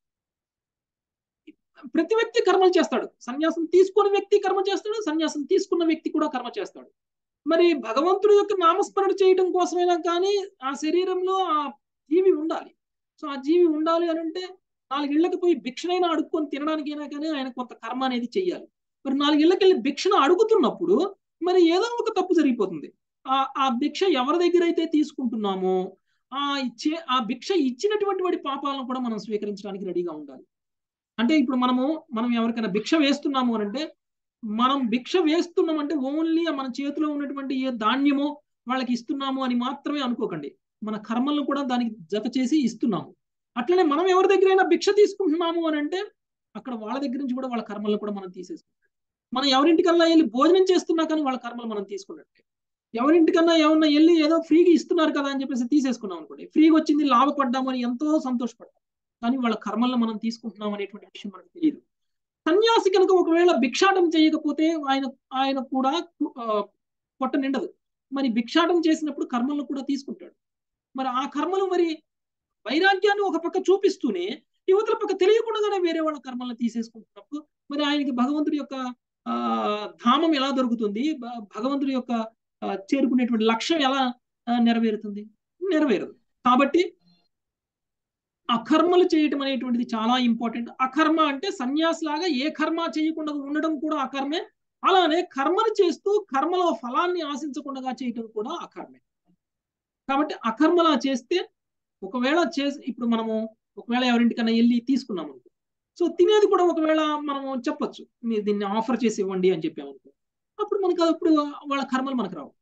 ప్రతి వ్యక్తి కర్మలు చేస్తాడు సన్యాసం తీసుకున్న వ్యక్తి కర్మ చేస్తాడు సన్యాసం తీసుకున్న వ్యక్తి కూడా కర్మ చేస్తాడు మరి భగవంతుడి యొక్క నామస్మరణ చేయడం కోసమైనా కానీ ఆ శరీరంలో ఆ జీవి ఉండాలి సో ఆ జీవి ఉండాలి అని అంటే నాలుగిళ్ళకి పోయి భిక్షనైనా అడుక్కొని తినడానికైనా కానీ ఆయన కొంత కర్మ అనేది చెయ్యాలి మరి నాలుగిళ్ళకి వెళ్ళి భిక్షను అడుగుతున్నప్పుడు మరి ఏదో ఒక తప్పు జరిగిపోతుంది ఆ ఆ భిక్ష ఎవరి దగ్గర అయితే తీసుకుంటున్నామో ఆ ఇచ్చే ఆ భిక్ష ఇచ్చినటువంటి వాడి పాపాలను కూడా మనం స్వీకరించడానికి రెడీగా ఉండాలి అంటే ఇప్పుడు మనము మనం ఎవరికైనా భిక్ష వేస్తున్నాము అని అంటే మనం భిక్ష వేస్తున్నాం అంటే ఓన్లీ మన చేతిలో ఉన్నటువంటి ఏ ధాన్యమో వాళ్ళకి ఇస్తున్నాము అని మాత్రమే అనుకోకండి మన కర్మలను కూడా దానికి జత చేసి ఇస్తున్నాము అట్లనే మనం ఎవరి దగ్గరైనా భిక్ష తీసుకుంటున్నాము అని అంటే అక్కడ వాళ్ళ దగ్గర నుంచి కూడా వాళ్ళ కర్మలను కూడా మనం తీసేసుకుంటాం మనం ఎవరింటికల్లా వెళ్ళి భోజనం చేస్తున్నా కానీ వాళ్ళ కర్మలు మనం తీసుకున్నట్టే ఎవరింటికన్నా ఏమన్నా వెళ్ళి ఏదో ఫ్రీగా ఇస్తున్నారు కదా అని చెప్పేసి తీసేసుకున్నాం అనుకోండి ఫ్రీగా వచ్చింది లాభపడ్డాము అని ఎంతో సంతోషపడ్డాం కానీ వాళ్ళ కర్మలను మనం తీసుకుంటున్నాం అనేటువంటి విషయం మనకు తెలియదు సన్యాసి కనుక ఒకవేళ భిక్షాటం చేయకపోతే ఆయన ఆయన కూడా పొట్ట నిండదు మరి భిక్షాటం చేసినప్పుడు కర్మలను కూడా తీసుకుంటాడు మరి ఆ కర్మలు మరి వైరాగ్యాన్ని ఒక పక్క చూపిస్తూనే యువతల పక్క తెలియకుండానే వేరే వాళ్ళ కర్మలను తీసేసుకుంటున్నప్పుడు మరి ఆయనకి భగవంతుడి యొక్క ఆ ధామం ఎలా దొరుకుతుంది భగవంతుడి యొక్క చేరుకునేటువంటి లక్ష్యం ఎలా నెరవేరుతుంది నెరవేరదు కాబట్టి అకర్మలు చేయటం అనేటువంటిది చాలా ఇంపార్టెంట్ అకర్మ అంటే సన్యాసి లాగా ఏ కర్మ చేయకుండా ఉండడం కూడా అకర్మే అలానే కర్మలు చేస్తూ కర్మలో ఫలాన్ని ఆశించకుండా చేయటం కూడా అకర్మే కాబట్టి అకర్మలా చేస్తే ఒకవేళ చేసి ఇప్పుడు మనము ఒకవేళ ఎవరింటికన్నా వెళ్ళి తీసుకున్నాం అనుకో సో తినేది కూడా ఒకవేళ మనము చెప్పొచ్చు మీరు దీన్ని ఆఫర్ చేసి ఇవ్వండి అని చెప్పామనుకో అప్పుడు మనకు అప్పుడు వాళ్ళ కర్మలు మనకు రావు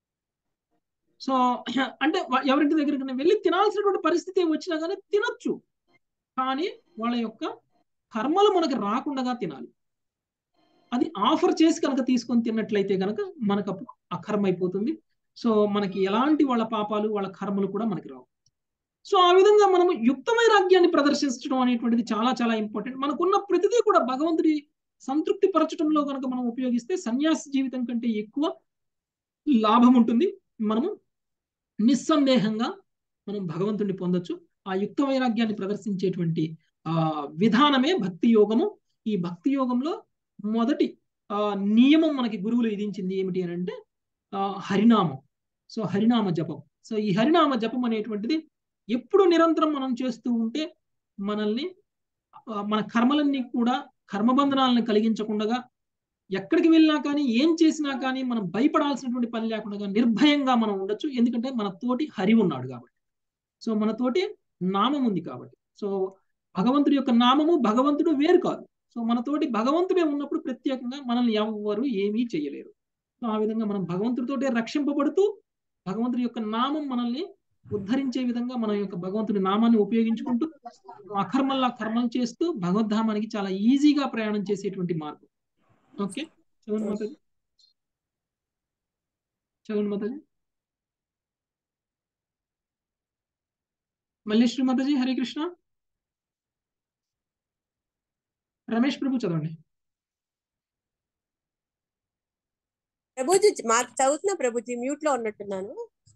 సో అంటే ఎవరింటి దగ్గరికి వెళ్ళి తినాల్సినటువంటి పరిస్థితి వచ్చినా కానీ తినొచ్చు కానీ వాళ్ళ యొక్క కర్మలు మనకు రాకుండా తినాలి అది ఆఫర్ చేసి కనుక తీసుకొని తిన్నట్లయితే కనుక మనకు అప్పుడు అకర్మ అయిపోతుంది సో మనకి ఎలాంటి వాళ్ళ పాపాలు వాళ్ళ కర్మలు కూడా మనకి రావు సో ఆ విధంగా మనం యుక్త వైరాగ్యాన్ని ప్రదర్శించడం అనేటువంటిది చాలా చాలా ఇంపార్టెంట్ మనకున్న ప్రతిదీ కూడా భగవంతుడి సంతృప్తి పరచడంలో కనుక మనం ఉపయోగిస్తే సన్యాస జీవితం కంటే ఎక్కువ లాభం ఉంటుంది మనము నిస్సందేహంగా మనం భగవంతుడిని పొందొచ్చు ఆ యుక్త వైరాగ్యాన్ని ప్రదర్శించేటువంటి ఆ విధానమే భక్తి యోగము ఈ భక్తి యోగంలో మొదటి ఆ నియమం మనకి గురువులు విధించింది ఏమిటి అని అంటే హరినామం సో హరినామ జపం సో ఈ హరినామ జపం అనేటువంటిది ఎప్పుడు నిరంతరం మనం చేస్తూ ఉంటే మనల్ని ఆ, మన కర్మలన్నీ కూడా కర్మబంధనాలను కలిగించకుండా ఎక్కడికి వెళ్ళినా కానీ ఏం చేసినా కానీ మనం భయపడాల్సినటువంటి పని లేకుండా నిర్భయంగా మనం ఉండొచ్చు ఎందుకంటే మన తోటి హరి ఉన్నాడు కాబట్టి సో మన తోటి నామం ఉంది కాబట్టి సో భగవంతుడి యొక్క నామము భగవంతుడు వేరు కాదు సో మనతోటి భగవంతుడే ఉన్నప్పుడు ప్రత్యేకంగా మనల్ని ఎవ్వరు ఏమీ చేయలేరు సో ఆ విధంగా మనం భగవంతుడితోటే రక్షింపబడుతూ భగవంతుడి యొక్క నామం మనల్ని ఉద్ధరించే విధంగా మన యొక్క భగవంతుడి నామాన్ని ఉపయోగించుకుంటూ అకర్మల్లా కర్మలు చేస్తూ భగవద్ధామానికి చాలా ఈజీగా ప్రయాణం చేసేటువంటి మార్గం ఓకే చదవండి మాతాజీ చదవండి మాతాజీ మల్లేశ్వరి మాతాజీ హరే కృష్ణ రమేష్ ప్రభు చదవండి ప్రభుజీ మా చదువుతున్న ప్రభుజీ మ్యూట్ లో ఉన్నట్టున్నాను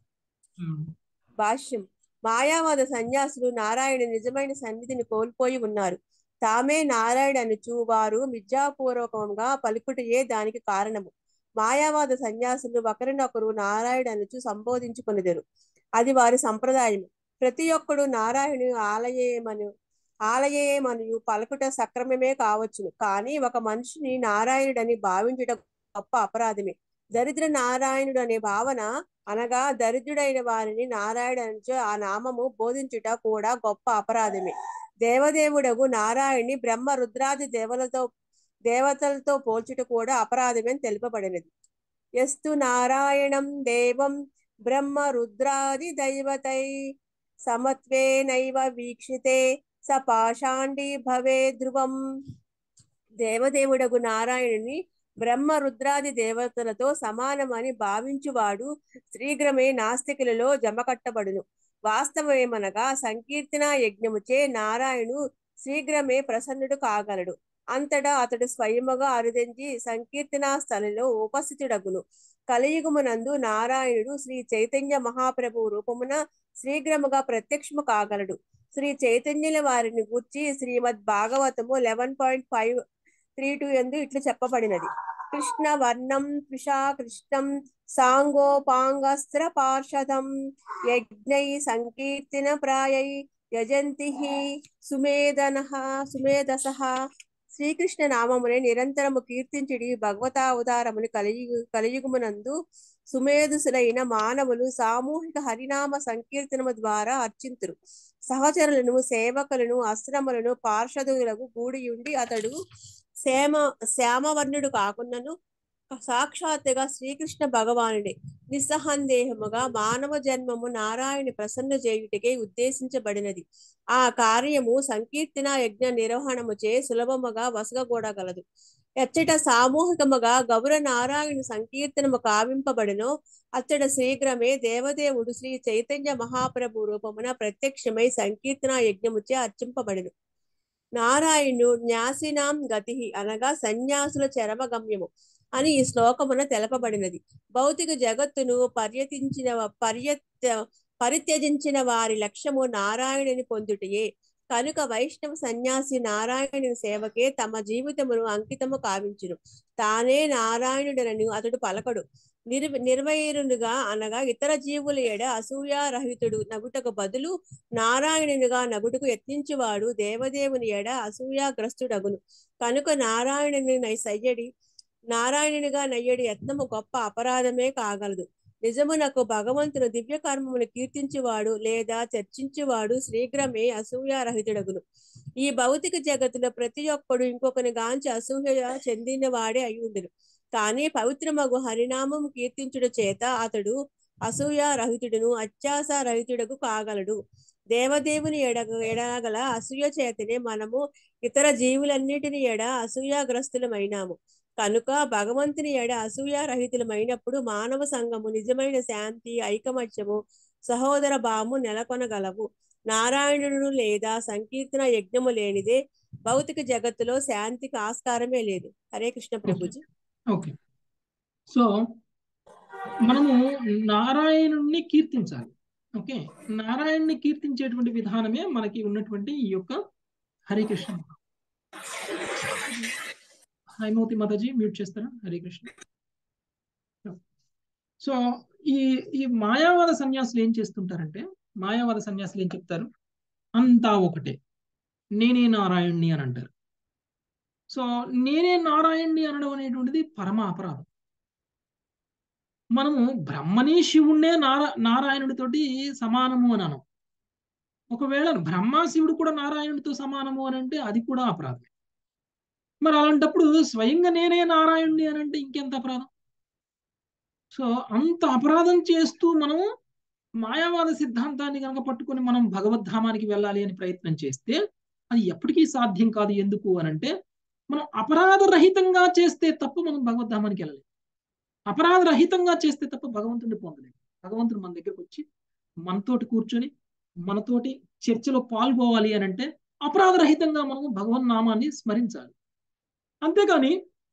భాష్యం మాయావాద సన్యాసులు నారాయణ నిజమైన సన్నిధిని కోల్పోయి ఉన్నారు తామే నారాయణ అనుచు వారు మిథ్యాపూర్వకంగా పలుకుటయే దానికి కారణము మాయావాద సన్యాసులు ఒకరినొకరు నారాయణ అనుచు సంబోధించుకునేదరు అది వారి సంప్రదాయం ప్రతి ఒక్కడు నారాయణు ఆలయమను ఆలయమను పలుకుట సక్రమమే కావచ్చును కానీ ఒక మనిషిని నారాయణుడని భావించడం గొప్ప అపరాధమే దరిద్ర నారాయణుడు అనే భావన అనగా దరిద్రుడైన వారిని నారాయణ ఆ నామము బోధించుట కూడా గొప్ప అపరాధమే దేవదేవుడగు నారాయణి బ్రహ్మ రుద్రాది దేవలతో దేవతలతో పోల్చుట కూడా అపరాధమే అని తెలుపబడినది ఎస్తు నారాయణం దేవం బ్రహ్మ రుద్రాది దైవతై సమత్వేనైవ వీక్షితే స పాషాండి భవే ధ్రువం దేవదేవుడగు నారాయణుని బ్రహ్మ రుద్రాది దేవతలతో సమానమని భావించువాడు శీఘ్రమే నాస్తికులలో జమకట్టబడును వాస్తవమేమనగా సంకీర్తన యజ్ఞముచే నారాయణు శీఘ్రమే ప్రసన్నుడు కాగలడు అంతటా అతడు స్వయముగా అరుదించి సంకీర్తనా స్థలిలో ఉపస్థితుడగును కలియుగమునందు నారాయణుడు శ్రీ చైతన్య మహాప్రభు రూపమున శీఘ్రముగా ప్రత్యక్షము కాగలడు శ్రీ చైతన్యుల వారిని గూర్చి Srimad Bhagavatam eleven point five three two ఎందు ఇట్లు చెప్పబడినది కృష్ణ వర్ణం త్రిషా కృష్ణం సాంగోపాంగస్త్ర పార్షదం యజ్ఞై సంకీర్తన ప్రాయై యజంతి సుమేధన సుమేధస శ్రీకృష్ణ నామమునే నిరంతరము కీర్తించుడి భగవతావతారముని కలియుగు కలియుగమునందు సుమేధసులైన మానవులు సామూహిక హరినామ సంకీర్తనము ద్వారా అర్చింతురు సహచరులను సేవకులను అశ్రములను పార్షదులకు కూడియుండి అతడు శ్యామ శ్యామవర్ణుడు కాకున్నను సాక్షాత్తుగా శ్రీకృష్ణ భగవానుడే నిస్సందేహముగా మానవ జన్మము నారాయణ ప్రసన్న చేయుటకే ఉద్దేశించబడినది ఆ కార్యము సంకీర్తన యజ్ఞ నిర్వహణముచే సులభముగా వసగకూడగలదు ఎచ్చట సామూహికముగా గౌర నారాయణ సంకీర్తనము కావింపబడినో అచ్చట శీఘ్రమే దేవదేవుడు శ్రీ చైతన్య మహాప్రభు రూపమున ప్రత్యక్షమై సంకీర్తన యజ్ఞముచే అర్చింపబడిను నారాయణు న్యాసినాం గతి అనగా సన్యాసుల చరమగమ్యము అని ఈ శ్లోకమున తెలపబడినది భౌతిక జగత్తును పర్యటించిన పర్యత పరిత్యజించిన వారి లక్ష్యము నారాయణుని పొందుటయే కనుక వైష్ణవ సన్యాసి నారాయణుని సేవకే తమ జీవితమును అంకితము కావించును తానే నారాయణుడనని అతడు పలకడు నిర్ నిర్వైరునుగా అనగా ఇతర జీవుల ఎడ అసూయారహితుడు నగుటకు బదులు నారాయణునిగా నగుటకు యత్నించువాడు దేవదేవుని ఎడ అసూయాగ్రస్తుడగును కనుక నారాయణుని నైసయ్యడి నారాయణునిగా నయ్యడి యత్నము గొప్ప అపరాధమే కాగలదు నిజమునకు భగవంతుని దివ్య కర్మమును కీర్తించువాడు లేదా చర్చించువాడు శీఘ్రమే అసూయారహితుడగును ఈ భౌతిక జగత్తులో ప్రతి ఒక్కడు ఇంకొకని గాంచి అసూయ చెందిన వాడే అయి ఉండును కానీ పవిత్రమగు హరినామం కీర్తించుట చేత అతడు అసూయ రహితుడును అత్యాస రహితుడకు కాగలడు దేవదేవుని ఎడగ ఎడగల అసూయ చేతనే మనము ఇతర జీవులన్నిటిని ఎడ అసూయాగ్రస్తులమైనాము కనుక భగవంతుని ఎడ అసూయ రహితులమైనప్పుడు మానవ సంఘము నిజమైన శాంతి ఐకమత్యము సహోదర భావము నెలకొనగలవు నారాయణుడు లేదా సంకీర్తన యజ్ఞము లేనిదే భౌతిక జగత్తులో శాంతికి ఆస్కారమే లేదు హరే కృష్ణ ప్రభుజీ ఓకే సో మనము నారాయణుణ్ణి కీర్తించాలి ఓకే నారాయణ్ణి కీర్తించేటువంటి విధానమే మనకి ఉన్నటువంటి ఈ యొక్క హరే కృష్ణ హైమవతి మాతాజీ మ్యూట్ చేస్తారా హరే కృష్ణ సో ఈ ఈ మాయావాద సన్యాసులు ఏం చేస్తుంటారంటే మాయావాద సన్యాసులు ఏం చెప్తారు అంతా ఒకటే నేనే నారాయణ్ణి అని అంటారు సో నేనే నారాయణ్ణి అనడం అనేటువంటిది పరమ అపరాధం మనము బ్రహ్మని శివుణ్ణే నారా నారాయణుడితోటి సమానము అని అనం ఒకవేళ బ్రహ్మ శివుడు కూడా నారాయణుడితో సమానము అని అంటే అది కూడా అపరాధం మరి అలాంటప్పుడు స్వయంగా నేనే నారాయణుడిని అని అంటే ఇంకెంత అపరాధం సో అంత అపరాధం చేస్తూ మనము మాయావాద సిద్ధాంతాన్ని కనుక పట్టుకొని మనం భగవద్ధామానికి వెళ్ళాలి అని ప్రయత్నం చేస్తే అది ఎప్పటికీ సాధ్యం కాదు ఎందుకు అని అంటే మనం అపరాధ రహితంగా చేస్తే తప్ప మనం భగవద్ధామానికి వెళ్ళలేము అపరాధ రహితంగా చేస్తే తప్ప భగవంతుడిని పొందలేము భగవంతుడు మన దగ్గరకు వచ్చి మనతోటి కూర్చొని మనతోటి చర్చలో పాల్గొవాలి అని అంటే అపరాధ రహితంగా మనము భగవన్ నామాన్ని స్మరించాలి అంతేగాని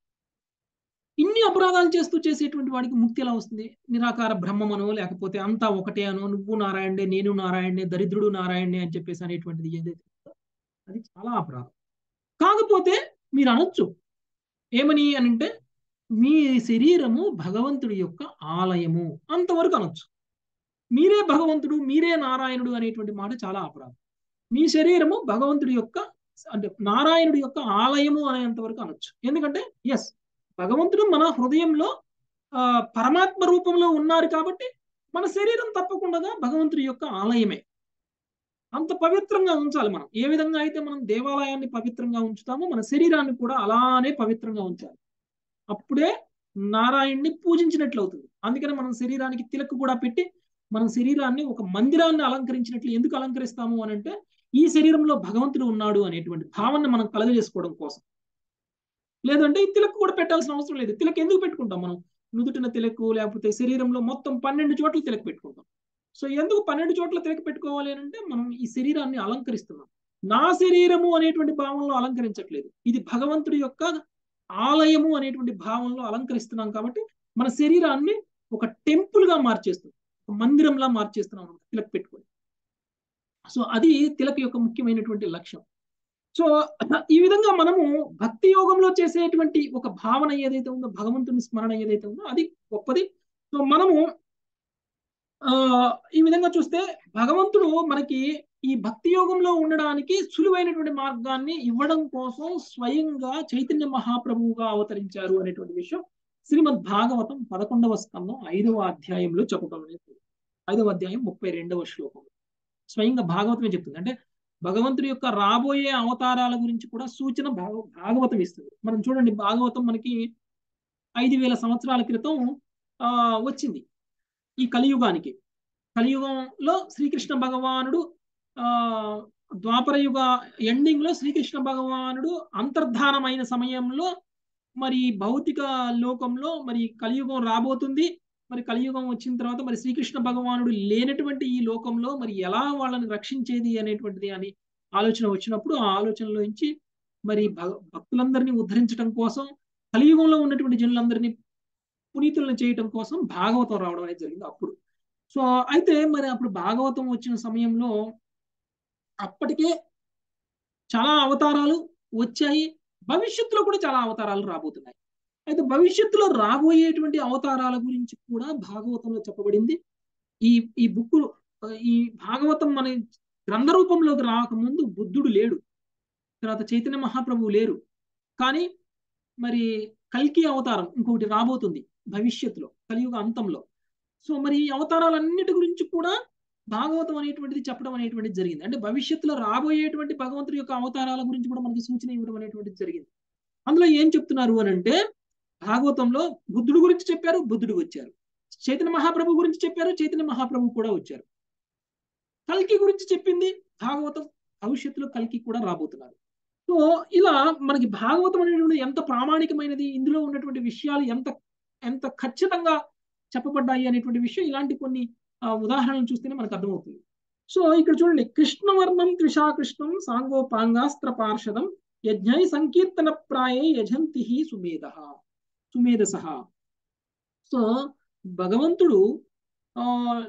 ఇన్ని అపరాధాలు చేస్తూ చేసేటువంటి వాడికి ముక్తి ఎలా వస్తుంది నిరాకార బ్రహ్మమనో లేకపోతే అంతా ఒకటే అనో నువ్వు నారాయణే నేను నారాయణే దరిద్రుడు నారాయణే అని చెప్పేసి అనేటువంటిది ఏదైతే అది చాలా అపరాధం కాకపోతే మీరు అనొచ్చు ఏమని అని అంటే మీ శరీరము భగవంతుడి యొక్క ఆలయము అంతవరకు అనొచ్చు మీరే భగవంతుడు మీరే నారాయణుడు అనేటువంటి మాట చాలా అపరాధం మీ శరీరము భగవంతుడి యొక్క అంటే నారాయణుడి యొక్క ఆలయము అనేంత వరకు అనొచ్చు ఎందుకంటే ఎస్ భగవంతుడు మన హృదయంలో ఆ పరమాత్మ రూపంలో ఉన్నారు కాబట్టి మన శరీరం తప్పకుండా భగవంతుడి యొక్క ఆలయమే అంత పవిత్రంగా ఉంచాలి మనం ఏ విధంగా అయితే మనం దేవాలయాన్ని పవిత్రంగా ఉంచుతామో మన శరీరాన్ని కూడా అలానే పవిత్రంగా ఉంచాలి అప్పుడే నారాయణ్ణి పూజించినట్లు అవుతుంది అందుకని మనం శరీరానికి తిలక్ కూడా పెట్టి మన శరీరాన్ని ఒక మందిరాన్ని అలంకరించినట్లు ఎందుకు అలంకరిస్తాము అని అంటే ఈ శరీరంలో భగవంతుడు ఉన్నాడు అనేటువంటి భావన మనం కలగజేసుకోవడం కోసం లేదంటే ఈ తిలక్ కూడా పెట్టాల్సిన అవసరం లేదు తిలక్ ఎందుకు పెట్టుకుంటాం మనం నుదుటిన తిలక్ లేకపోతే శరీరంలో మొత్తం పన్నెండు చోట్ల తిలక్ పెట్టుకుంటాం సో ఎందుకు పన్నెండు చోట్ల తిలక్ పెట్టుకోవాలి అని అంటే మనం ఈ శరీరాన్ని అలంకరిస్తున్నాం నా శరీరము అనేటువంటి భావంలో అలంకరించట్లేదు ఇది భగవంతుడి యొక్క ఆలయము అనేటువంటి భావంలో అలంకరిస్తున్నాం కాబట్టి మన శరీరాన్ని ఒక టెంపుల్ గా మార్చేస్తున్నాం ఒక మందిరంలా మార్చేస్తున్నాం తిలక్ పెట్టుకొని సో అది తిలక్ యొక్క ముఖ్యమైనటువంటి లక్ష్యం సో ఈ విధంగా మనము భక్తి యోగంలో చేసేటువంటి ఒక భావన ఏదైతే ఉందో భగవంతుని స్మరణ ఏదైతే ఉందో అది గొప్పది సో మనము ఆ ఈ విధంగా చూస్తే భగవంతుడు మనకి ఈ భక్తి యోగంలో ఉండడానికి సులువైనటువంటి మార్గాన్ని ఇవ్వడం కోసం స్వయంగా చైతన్య మహాప్రభువుగా అవతరించారు అనేటువంటి విషయం శ్రీమద్ భాగవతం పదకొండవ స్కందం ఐదవ అధ్యాయంలో చెప్పడం అనేది ఐదవ అధ్యాయం ముప్పై రెండవ శ్లోకం స్వయంగా భాగవతమే చెప్తుంది అంటే భగవంతుడి యొక్క రాబోయే అవతారాల గురించి కూడా సూచన భాగ భాగవతం ఇస్తుంది మనం చూడండి భాగవతం మనకి ఐదు వేల సంవత్సరాల క్రితం ఆ వచ్చింది ఈ కలియుగానికి కలియుగంలో శ్రీకృష్ణ భగవానుడు ఆ ద్వాపర యుగ ఎండింగ్ లో శ్రీకృష్ణ భగవానుడు అంతర్ధానమైన సమయంలో మరి భౌతిక లోకంలో మరి కలియుగం రాబోతుంది మరి కలియుగం వచ్చిన తర్వాత మరి శ్రీకృష్ణ భగవానుడు లేనటువంటి ఈ లోకంలో మరి ఎలా వాళ్ళని రక్షించేది అనేటువంటిది అని ఆలోచన వచ్చినప్పుడు ఆ ఆలోచనలోంచి మరి భక్తులందరినీ ఉద్ధరించడం కోసం కలియుగంలో ఉన్నటువంటి జనులందరినీ పునీతులను చేయటం కోసం భాగవతం రావడం అనేది జరిగింది అప్పుడు సో అయితే మరి అప్పుడు భాగవతం వచ్చిన సమయంలో అప్పటికే చాలా అవతారాలు వచ్చాయి భవిష్యత్తులో కూడా చాలా అవతారాలు రాబోతున్నాయి అయితే భవిష్యత్తులో రాబోయేటువంటి అవతారాల గురించి కూడా భాగవతంలో చెప్పబడింది ఈ ఈ బుక్ ఈ భాగవతం మన గ్రంథ రూపంలోకి రాకముందు బుద్ధుడు లేడు తర్వాత చైతన్య మహాప్రభువు లేరు కానీ మరి కల్కి అవతారం ఇంకొకటి రాబోతుంది భవిష్యత్తులో కలియుగ అంతంలో సో మరి ఈ అవతారాలన్నిటి గురించి కూడా భాగవతం అనేటువంటిది చెప్పడం అనేటువంటిది జరిగింది అంటే భవిష్యత్తులో రాబోయేటువంటి భగవంతుడి యొక్క అవతారాల గురించి కూడా మనకి సూచన ఇవ్వడం అనేటువంటిది జరిగింది అందులో ఏం చెప్తున్నారు అని అంటే భాగవతంలో బుద్ధుడు గురించి చెప్పారు బుద్ధుడు వచ్చారు చైతన్య మహాప్రభు గురించి చెప్పారు చైతన్య మహాప్రభు కూడా వచ్చారు కల్కి గురించి చెప్పింది భాగవతం భవిష్యత్తులో కల్కి కూడా రాబోతున్నారు సో ఇలా మనకి భాగవతం అనేటువంటి ఎంత ప్రామాణికమైనది ఇందులో ఉన్నటువంటి విషయాలు ఎంత ఎంత ఖచ్చితంగా చెప్పబడ్డాయి అనేటువంటి విషయం ఇలాంటి కొన్ని ఉదాహరణలు చూస్తేనే మనకు అర్థమవుతుంది సో ఇక్కడ చూడండి కృష్ణవర్ణం త్రిషాకృష్ణం సాంగోపాంగాస్త్ర పార్షదం యజ్ఞై సంకీర్తన ప్రాయే యజంతి సుమేధ సుమేధస సో భగవంతుడు ఆ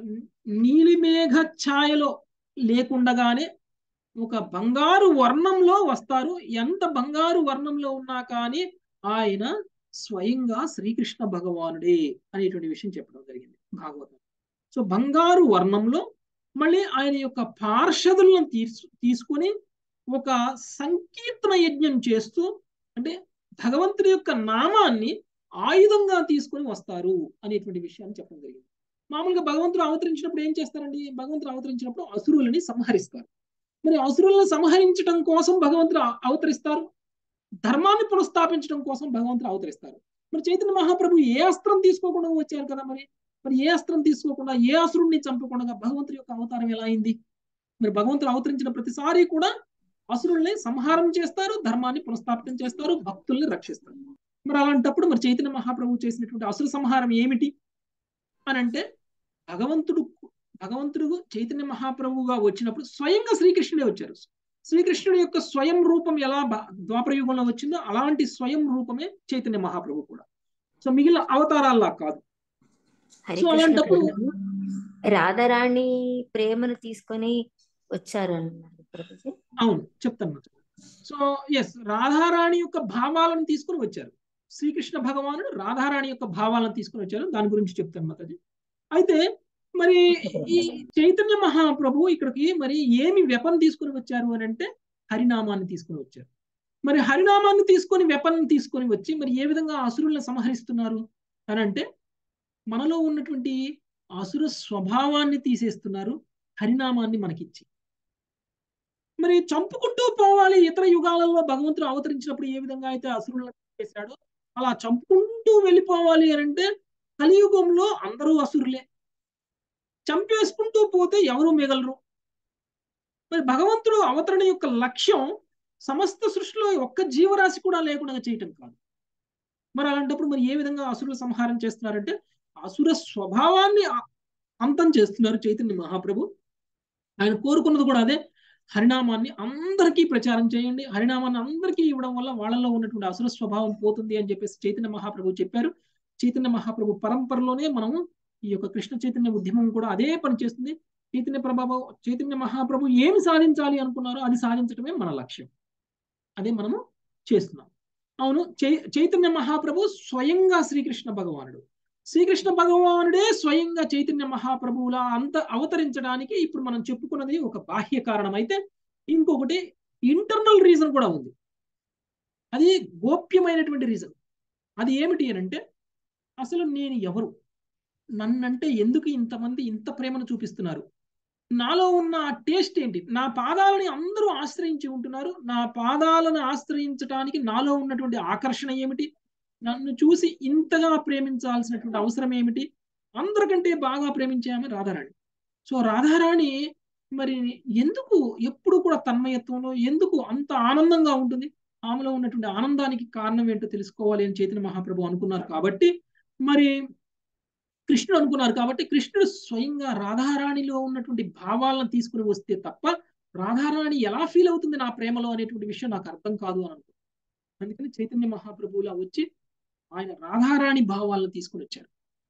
నీలిమేఘ ఛాయలో లేకుండగానే ఒక బంగారు వర్ణంలో వస్తారు ఎంత బంగారు వర్ణంలో ఉన్నా కానీ ఆయన స్వయంగా శ్రీకృష్ణ భగవానుడే అనేటువంటి విషయం చెప్పడం జరిగింది భాగవతం సో బంగారు వర్ణంలో మళ్ళీ ఆయన యొక్క పార్షదులను తీసు తీసుకుని ఒక సంకీర్తన యజ్ఞం చేస్తూ అంటే భగవంతుడి యొక్క నామాన్ని ఆయుధంగా తీసుకొని వస్తారు అనేటువంటి విషయాన్ని చెప్పడం జరిగింది మామూలుగా భగవంతుడు అవతరించినప్పుడు ఏం చేస్తారండి భగవంతుడు అవతరించినప్పుడు అసురులని సంహరిస్తారు మరి అసురులను సంహరించడం కోసం భగవంతుడు అవతరిస్తారు ధర్మాన్ని పునఃస్థాపించడం కోసం భగవంతుడు అవతరిస్తారు మరి చైతన్య మహాప్రభు ఏ అస్త్రం తీసుకోకుండా వచ్చారు కదా మరి మరి ఏ అస్త్రం తీసుకోకుండా ఏ అసురుణ్ణి చంపకుండా భగవంతుడి యొక్క అవతారం ఎలా అయింది మరి భగవంతుడు అవతరించిన ప్రతిసారి కూడా అసురుల్ని సంహారం చేస్తారు ధర్మాన్ని పునఃస్థాపితం చేస్తారు భక్తుల్ని రక్షిస్తారు మరి అలాంటప్పుడు మరి చైతన్య మహాప్రభు చేసినటువంటి అసుర సంహారం ఏమిటి అని అంటే భగవంతుడు భగవంతుడు చైతన్య మహాప్రభువుగా వచ్చినప్పుడు స్వయంగా శ్రీకృష్ణుడే వచ్చారు శ్రీకృష్ణుడి యొక్క స్వయం రూపం ఎలా ద్వాపరయుగంలో వచ్చిందో అలాంటి స్వయం రూపమే చైతన్య మహాప్రభు కూడా సో మిగిలిన అవతారాల్లా కాదు సో అలాంటప్పుడు రాధారాణి ప్రేమను తీసుకొని వచ్చారు అన్నారు ప్రభుజీ అవును చెప్తాను సో ఎస్ రాధారాణి యొక్క భావాలను తీసుకుని వచ్చారు శ్రీకృష్ణ భగవానుడు రాధారాణి యొక్క భావాలను తీసుకుని వచ్చారు దాని గురించి చెప్తాను మాతాజీ అయితే మరి ఈ చైతన్య మహాప్రభు ఇక్కడికి మరి ఏమి వెపన్ తీసుకుని వచ్చారు అని అంటే హరినామాన్ని తీసుకుని వచ్చారు మరి హరినామాన్ని తీసుకొని వెపన్ తీసుకొని వచ్చి మరి ఏ విధంగా అసురులను సంహరిస్తున్నారు అని అంటే మనలో ఉన్నటువంటి అసుర స్వభావాన్ని తీసేస్తున్నారు హరినామాన్ని మనకిచ్చి మరి చంపుకుంటూ పోవాలి ఇతర యుగాలలో భగవంతుడు అవతరించినప్పుడు ఏ విధంగా అయితే అసురులను చేశాడో అలా చంపుకుంటూ వెళ్ళిపోవాలి అని అంటే కలియుగంలో అందరూ అసురులే చంపేసుకుంటూ పోతే ఎవరు మిగలరు మరి భగవంతుడు అవతరణ యొక్క లక్ష్యం సమస్త సృష్టిలో ఒక్క జీవరాశి కూడా లేకుండా చేయటం కాదు మరి అలాంటప్పుడు మరి ఏ విధంగా అసురుల సంహారం చేస్తున్నారంటే అసుర స్వభావాన్ని అంతం చేస్తున్నారు చైతన్య మహాప్రభు ఆయన కోరుకున్నది కూడా అదే హరినామాన్ని అందరికీ ప్రచారం చేయండి హరినామాన్ని అందరికీ ఇవ్వడం వల్ల వాళ్ళలో ఉన్నటువంటి అసుర స్వభావం పోతుంది అని చెప్పేసి చైతన్య మహాప్రభు చెప్పారు చైతన్య మహాప్రభు పరంపరలోనే మనము ఈ యొక్క కృష్ణ చైతన్య ఉద్యమం కూడా అదే పని చేస్తుంది చైతన్య ప్రభావం చైతన్య మహాప్రభు ఏమి సాధించాలి అనుకున్నారో అది సాధించడమే మన లక్ష్యం అదే మనము చేస్తున్నాం అవును చైతన్య మహాప్రభు స్వయంగా శ్రీకృష్ణ భగవానుడు శ్రీకృష్ణ భగవానుడే స్వయంగా చైతన్య మహాప్రభువులా అంత అవతరించడానికి ఇప్పుడు మనం చెప్పుకున్నది ఒక బాహ్య కారణం అయితే ఇంకొకటి ఇంటర్నల్ రీజన్ కూడా ఉంది అది గోప్యమైనటువంటి రీజన్ అది ఏమిటి అని అంటే అసలు నేను ఎవరు నన్నంటే ఎందుకు ఇంతమంది ఇంత ప్రేమను చూపిస్తున్నారు నాలో ఉన్న ఆ టేస్ట్ ఏంటి నా పాదాలని అందరూ ఆశ్రయించి ఉంటున్నారు నా పాదాలను ఆశ్రయించడానికి నాలో ఉన్నటువంటి ఆకర్షణ ఏమిటి నన్ను చూసి ఇంతగా ప్రేమించాల్సినటువంటి అవసరం ఏమిటి అందరికంటే బాగా ప్రేమించామే రాధారాణి సో రాధారాణి మరి ఎందుకు ఎప్పుడు కూడా తన్మయత్వంలో ఎందుకు అంత ఆనందంగా ఉంటుంది ఆమెలో ఉన్నటువంటి ఆనందానికి కారణం ఏంటో తెలుసుకోవాలి అని చైతన్య మహాప్రభు అనుకున్నారు కాబట్టి మరి కృష్ణుడు అనుకున్నారు కాబట్టి కృష్ణుడు స్వయంగా రాధారాణిలో ఉన్నటువంటి భావాలను తీసుకుని వస్తే తప్ప రాధారాణి ఎలా ఫీల్ అవుతుంది నా ప్రేమలో అనేటువంటి విషయం నాకు అర్థం కాదు అని అనుకుంటున్నాను అందుకని చైతన్య మహాప్రభువులా వచ్చి ఆయన రాధారాణి భావాలను తీసుకుని వచ్చారు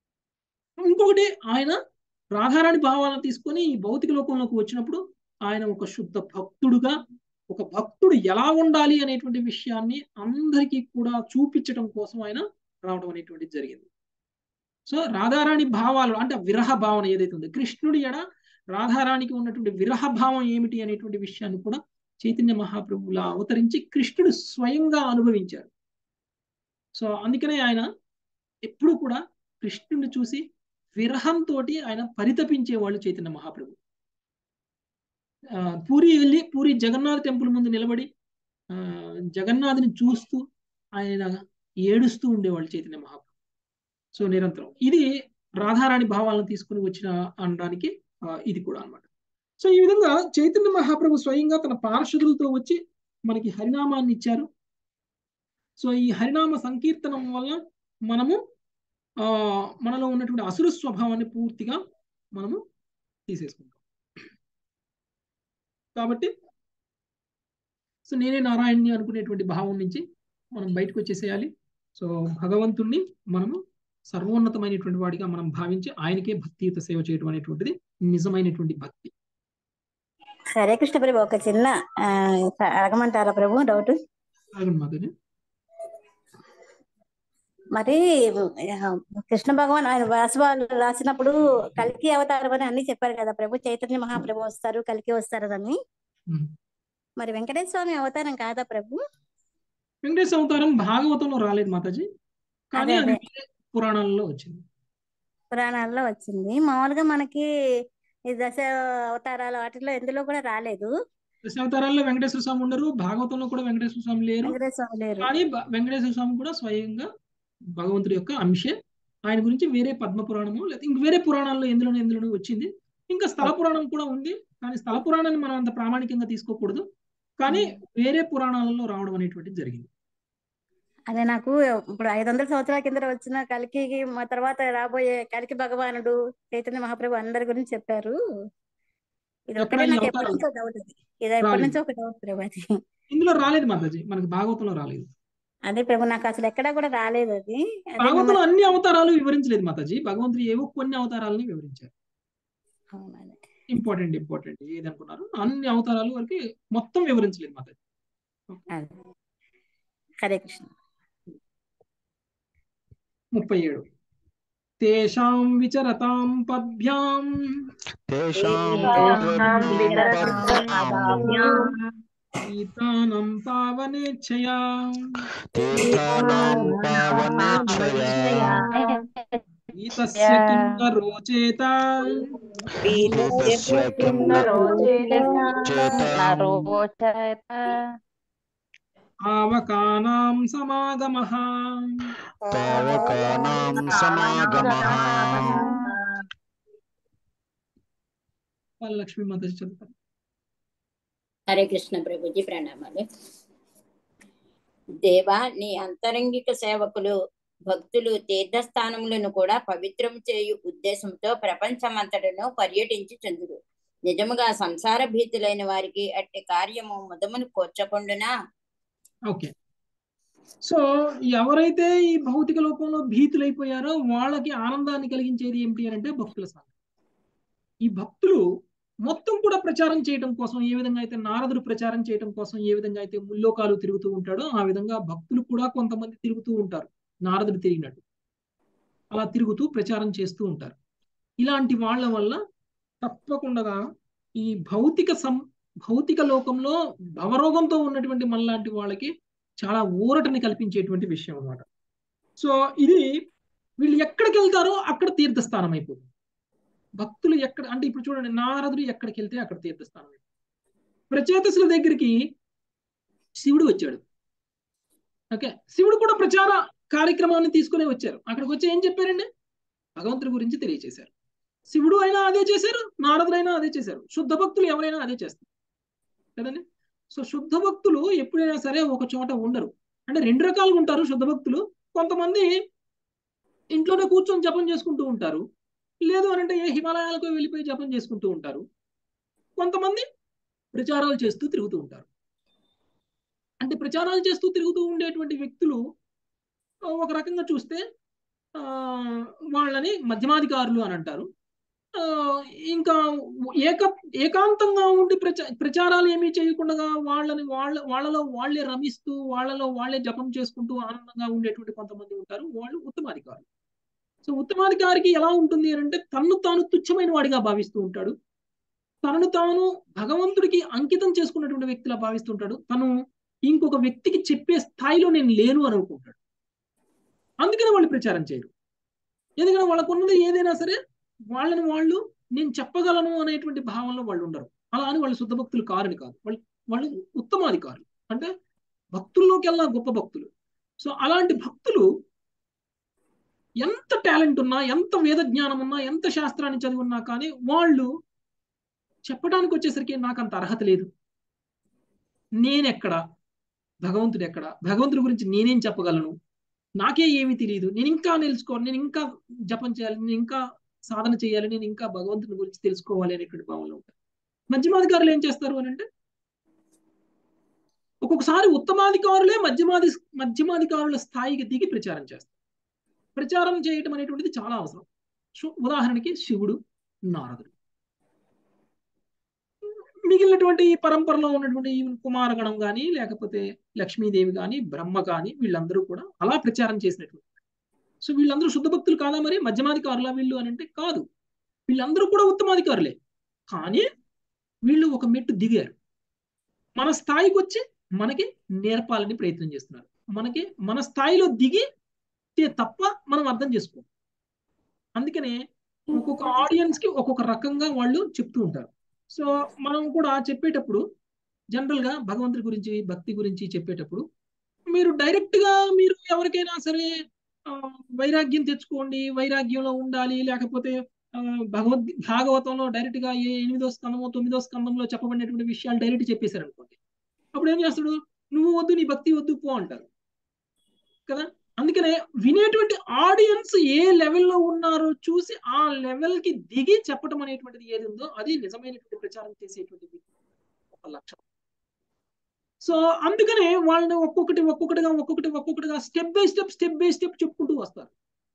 ఇంకొకటి ఆయన రాధారాణి భావాలను తీసుకొని ఈ భౌతిక లోకంలోకి వచ్చినప్పుడు ఆయన ఒక శుద్ధ భక్తుడుగా ఒక భక్తుడు ఎలా ఉండాలి అనేటువంటి విషయాన్ని అందరికీ కూడా చూపించడం కోసం ఆయన రావడం అనేటువంటిది జరిగింది సో రాధారాణి భావాలు అంటే విరహ భావన ఏదైతే ఉందో కృష్ణుడి ఎడ రాధారాణికి ఉన్నటువంటి విరహ భావం ఏమిటి అనేటువంటి విషయాన్ని కూడా చైతన్య మహాప్రభులా అవతరించి కృష్ణుడు స్వయంగా అనుభవించారు సో అందుకనే ఆయన ఎప్పుడు కూడా కృష్ణుడిని చూసి విరహంతో ఆయన పరితపించేవాళ్ళు చైతన్య మహాప్రభు పూరి వెళ్ళి పూరి జగన్నాథ్ టెంపుల్ ముందు నిలబడి జగన్నాథ్ని చూస్తూ ఆయన ఏడుస్తూ ఉండేవాళ్ళు చైతన్య మహాప్రభు సో నిరంతరం ఇది రాధారాణి భావాలను తీసుకుని వచ్చిన అనడానికి ఇది కూడా అనమాట సో ఈ విధంగా చైతన్య మహాప్రభు స్వయంగా తన పార్షదులతో వచ్చి మనకి హరినామాన్ని ఇచ్చారు సో ఈ హరినామ సంకీర్తనం వల్ల మనము ఆ మనలో ఉన్నటువంటి అసుర స్వభావాన్ని పూర్తిగా మనము తీసేసుకుంటాం కాబట్టి సో నేనే నారాయణ్ణి అనుకునేటువంటి భావం నుంచి మనం బయటకు వచ్చేసేయాలి సో భగవంతుణ్ణి మనము సర్వోన్నతమైనటువంటి వాడిగా మనం భావించి ఆయనకే భక్తియుత సేవ చేయడం అనేటువంటిది నిజమైనటువంటి భక్తి హరే కృష్ణ ప్రభు ఒక చిన్న అడగమంటారా ప్రభు డౌట్ అడగండి మాధురి మరి ఆ, కృష్ణ భగవాన్ ఆయన వ్యాసవాళ్ళు రాసినప్పుడు కల్కి అవతారం అని అన్ని చెప్పారు కదా ప్రభు చైతన్య మహాప్రభు వస్తారు కల్కి వస్తారు అని ఉమ్. మరి వెంకటేశ్వర స్వామి అవతారం కాదా ప్రభు వెంకటేశ్వర అవతారం భాగవతంలో రాలేదు మాతాజీ కానీ అదే అది అదే వేరే పురాణాలలో వచ్చింది పురాణాల్లో వచ్చింది మామూలుగా మనకి ఈ దశ అవతారాలు వాటిలో ఎందులో కూడా రాలేదు దశావతారాల్లో వెంకటేశ్వర స్వామి ఉండరు భాగవతంలో కూడా వెంకటేశ్వర స్వామి లేరు వెంకటేశ్వర స్వామి లేరు కానీ బ- వెంకటేశ్వర స్వామి కూడా స్వయంగా భగవంతుడి యొక్క అంశే ఆయన గురించి వేరే పద్మ పురాణము లేదా ఇంక వేరే పురాణాల్లో ఎందులోనూ ఎందులోనూ వచ్చింది ఇంకా స్థల పురాణం కూడా ఉంది కానీ స్థల పురాణాన్ని మనం అంత ప్రామాణికంగా తీసుకోకూడదు కానీ వేరే పురాణాలలో రావడం అనేటువంటిది జరిగింది అదే నాకు ఇప్పుడు ఐదు వందల సంవత్సరాల కింద వచ్చిన కలికి మా తర్వాత రాబోయే కలికి భగవానుడు చైతన్య మహాప్రభు అందరి గురించి చెప్పారు ఇది ఎక్కడ ఒకటే ఈ నాకు ఎప్పటి అవతారాలు నుంచో డౌట్ ఇది ఇది ఎప్పటి రాలేదు నుంచో ఒక డౌట్ ప్రభు అది ఇందులో రాలేదు మాతాజీ మనకి భాగవతంలో రాలేదు అదే ప్రభు నాకు అసలు ఎక్కడా కూడా రాలేదు అది అదే భాగవతంలో మిమ్మల్ని అన్ని అవతారాలు వివరించలేదు మాతాజీ భగవంతుడు ఏవో కొన్ని అవతారాలని వివరించారు అవును, అదే. ఇంపార్టెంట్ ఇంపార్టెంట్ ఏది అనుకున్నారు అన్ని అవతారాలు వరకు మొత్తం వివరించలేదు మాతాజీ అదే. హరే కృష్ణ ముప్పై ఏడు తేషాం విచరతాం పద్భ్యాం తేషాం తేషాం విరతాం గీతానం పావనేచ్ఛయా తీర్థానాం పావనేచ్ఛయా గీతస్య కిం న రోచేత గీతస్య కిం న చేత ఆవకానాం సమాగమః తావకానాం సమాగమః వాళ్ళ లక్ష్మీ మాతాజీ చదువుతారు హరే కృష్ణ ప్రభుజీ ప్రణామాలు దేవా నీ అంతరంగిక సేవకులు భక్తులు తీర్థస్థానములను కూడా పవిత్రం చేయు ఉద్దేశంతో ప్రపంచమంతటను పర్యటించి చెందురు నిజముగా సంసార భీతులైన వారికి అట్టి కార్యము ముదమును కోర్చకుండునా ఓకే సో ఎవరైతే ఈ భౌతిక లోకంలో భీతులైపోయారో వాళ్ళకి ఆనందాన్ని కలిగించేది ఏమిటి అని అంటే భక్తుల సంఘం ఈ భక్తులు మొత్తం కూడా ప్రచారం చేయడం కోసం ఏ విధంగా అయితే నారదుడు ప్రచారం చేయడం కోసం ఏ విధంగా అయితే ముల్లోకాలు తిరుగుతూ ఉంటాడో ఆ విధంగా భక్తులు కూడా కొంతమంది తిరుగుతూ ఉంటారు నారదుడు తిరిగినట్టు అలా తిరుగుతూ ప్రచారం చేస్తూ ఉంటారు ఇలాంటి వాళ్ళ వల్ల తప్పకుండా ఈ భౌతిక సం భౌతిక లోకంలో భవరోగంతో ఉన్నటువంటి మనలాంటి వాళ్ళకి చాలా ఊరటని కల్పించేటువంటి విషయం అన్నమాట సో ఇది వీళ్ళు ఎక్కడికి వెళ్తారో అక్కడ తీర్థస్థానం అయిపోతుంది భక్తులు ఎక్కడ అంటే ఇప్పుడు చూడండి నారదుడు ఎక్కడికి వెళ్తే అక్కడ తీర్థస్థానం అయిపోతుంది ప్రచేతసుల దగ్గరికి శివుడు వచ్చాడు ఓకే శివుడు కూడా ప్రచార కార్యక్రమాన్ని తీసుకునే వచ్చారు అక్కడికి వచ్చి ఏం చెప్పారండి భగవంతుడి గురించి తెలియజేశారు శివుడు అయినా అదే చేశారు నారదుడైనా అదే చేశారు శుద్ధ భక్తులు ఎవరైనా అదే చేస్తారు కదండి సో శుద్ధ భక్తులు ఎప్పుడైనా సరే ఒక చోట ఉండరు అంటే రెండు రకాలుగా ఉంటారు శుద్ధ భక్తులు కొంతమంది ఇంట్లోనే కూర్చొని జపం చేసుకుంటూ ఉంటారు లేదు అని అంటే ఏ హిమాలయాలకు వెళ్ళిపోయి జపం చేసుకుంటూ ఉంటారు కొంతమంది ప్రచారాలు చేస్తూ తిరుగుతూ ఉంటారు అంటే ప్రచారాలు చేస్తూ తిరుగుతూ ఉండేటువంటి వ్యక్తులు ఒక రకంగా చూస్తే ఆ వాళ్ళని మధ్యమాధికారులు అని అంటారు ఆ, ఇంకా ఏక ఏకాంతంగా ఉండి ప్రచా ప్రచారాలు ఏమీ చేయకుండా వాళ్ళని వాళ్ళ వాళ్ళలో వాళ్ళే రమిస్తూ వాళ్ళలో వాళ్ళే జపం చేసుకుంటూ ఆనందంగా ఉండేటువంటి కొంతమంది ఉంటారు వాళ్ళు ఉత్తమాధికారులు సో ఉత్తమాధికారికి ఎలా ఉంటుంది అని అంటే తన్ను తాను తుచ్చమైన వాడిగా భావిస్తూ ఉంటాడు తనను తాను భగవంతుడికి అంకితం చేసుకున్నటువంటి వ్యక్తిలా భావిస్తుంటాడు తను ఇంకొక వ్యక్తికి చెప్పే స్థాయిలో నేను లేను అని అనుకుంటాడు అందుకని వాళ్ళు ప్రచారం చేయరు ఎందుకంటే వాళ్ళకు ఉన్నది ఏదైనా సరే వాళ్ళని వాళ్ళు నేను చెప్పగలను అనేటువంటి భావనలో వాళ్ళు ఉండరు అలా అని వాళ్ళు శుద్ధ భక్తులు కారని కాదు వాళ్ళు వాళ్ళు ఉత్తమాధికారులు అంటే భక్తుల్లోకి వెళ్ళా గొప్ప భక్తులు సో అలాంటి భక్తులు ఎంత టాలెంట్ ఉన్నా ఎంత వేద జ్ఞానం ఉన్నా ఎంత శాస్త్రాన్ని చదివి ఉన్నా కానీ వాళ్ళు చెప్పడానికి వచ్చేసరికి నాకు అంత అర్హత లేదు నేనెక్కడ భగవంతుడు ఎక్కడ భగవంతుడి గురించి నేనేం చెప్పగలను నాకే ఏమీ తెలియదు నేను ఇంకా నేర్చుకోవాలి నేను ఇంకా జపం చేయాలి నేను ఇంకా సాధన చేయాలి నేను ఇంకా భగవంతుని గురించి తెలుసుకోవాలి అనేటువంటి భావనలో ఉంటారు మధ్యమాధికారులు ఏం చేస్తారు అని అంటే ఒక్కొక్కసారి ఉత్తమాధికారులే మధ్యమాధి మధ్యమాధికారుల స్థాయికి దిగి ప్రచారం చేస్తారు ప్రచారం చేయటం అనేటువంటిది చాలా అవసరం సో ఉదాహరణకి శివుడు నారదుడు మిగిలినటువంటి పరంపరలో ఉన్నటువంటి కుమారగణం కానీ లేకపోతే లక్ష్మీదేవి కానీ బ్రహ్మ కానీ వీళ్ళందరూ కూడా అలా ప్రచారం చేసినటువంటి సో వీళ్ళందరూ శుద్ధ భక్తులు కాదా మరి మధ్యమాధికారులా వీళ్ళు అని అంటే కాదు వీళ్ళందరూ కూడా ఉత్తమాధికారులే కానీ వీళ్ళు ఒక మెట్టు దిగారు మన స్థాయికి వచ్చి మనకి నేర్పాలని ప్రయత్నం చేస్తున్నారు మనకి మన స్థాయిలో దిగి తప్ప మనం అర్థం చేసుకో అందుకనే ఒక్కొక్క ఆడియన్స్ కి ఒక్కొక్క రకంగా వాళ్ళు చెప్తూ ఉంటారు సో మనం కూడా చెప్పేటప్పుడు జనరల్ గా భగవంతుడి గురించి భక్తి గురించి చెప్పేటప్పుడు మీరు డైరెక్ట్ గా మీరు ఎవరికైనా సరే వైరాగ్యం తెచ్చుకోండి వైరాగ్యంలో ఉండాలి లేకపోతే భగవద్ భాగవతంలో డైరెక్ట్ గా ఏ ఎనిమిదో స్కందమో తొమ్మిదో స్కందంలో చెప్పబడినటువంటి విషయాలు డైరెక్ట్ చెప్పేశారు అనుకోండి అప్పుడు ఏం చేస్తాడు నువ్వు వద్దు నీ భక్తి వద్దు పో అంటారు కదా అందుకనే వినేటువంటి ఆడియన్స్ ఏ లెవెల్లో ఉన్నారో చూసి ఆ లెవెల్ కి దిగి చెప్పడం అనేటువంటిది ఏది ఉందో అది నిజమైనటువంటి ప్రచారం చేసేటువంటిది ఒక లక్షణం సో అందుకనే వాళ్ళని ఒక్కొక్కటి ఒక్కొక్కటిగా ఒక్కొక్కటి ఒక్కొక్కటిగా step by step step by step చెప్పుకుంటూ వస్తారు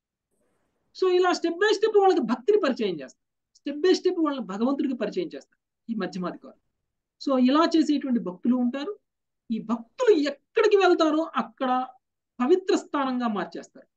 సో ఇలా స్టెప్ బై స్టెప్ వాళ్ళకి భక్తిని పరిచయం చేస్తారు స్టెప్ బై స్టెప్ వాళ్ళని భగవంతుడికి పరిచయం చేస్తారు ఈ మధ్యమాధికారులు సో ఇలా చేసేటువంటి భక్తులు ఉంటారు ఈ భక్తులు ఎక్కడికి వెళ్తారో అక్కడ పవిత్ర స్థానంగా మార్చేస్తారు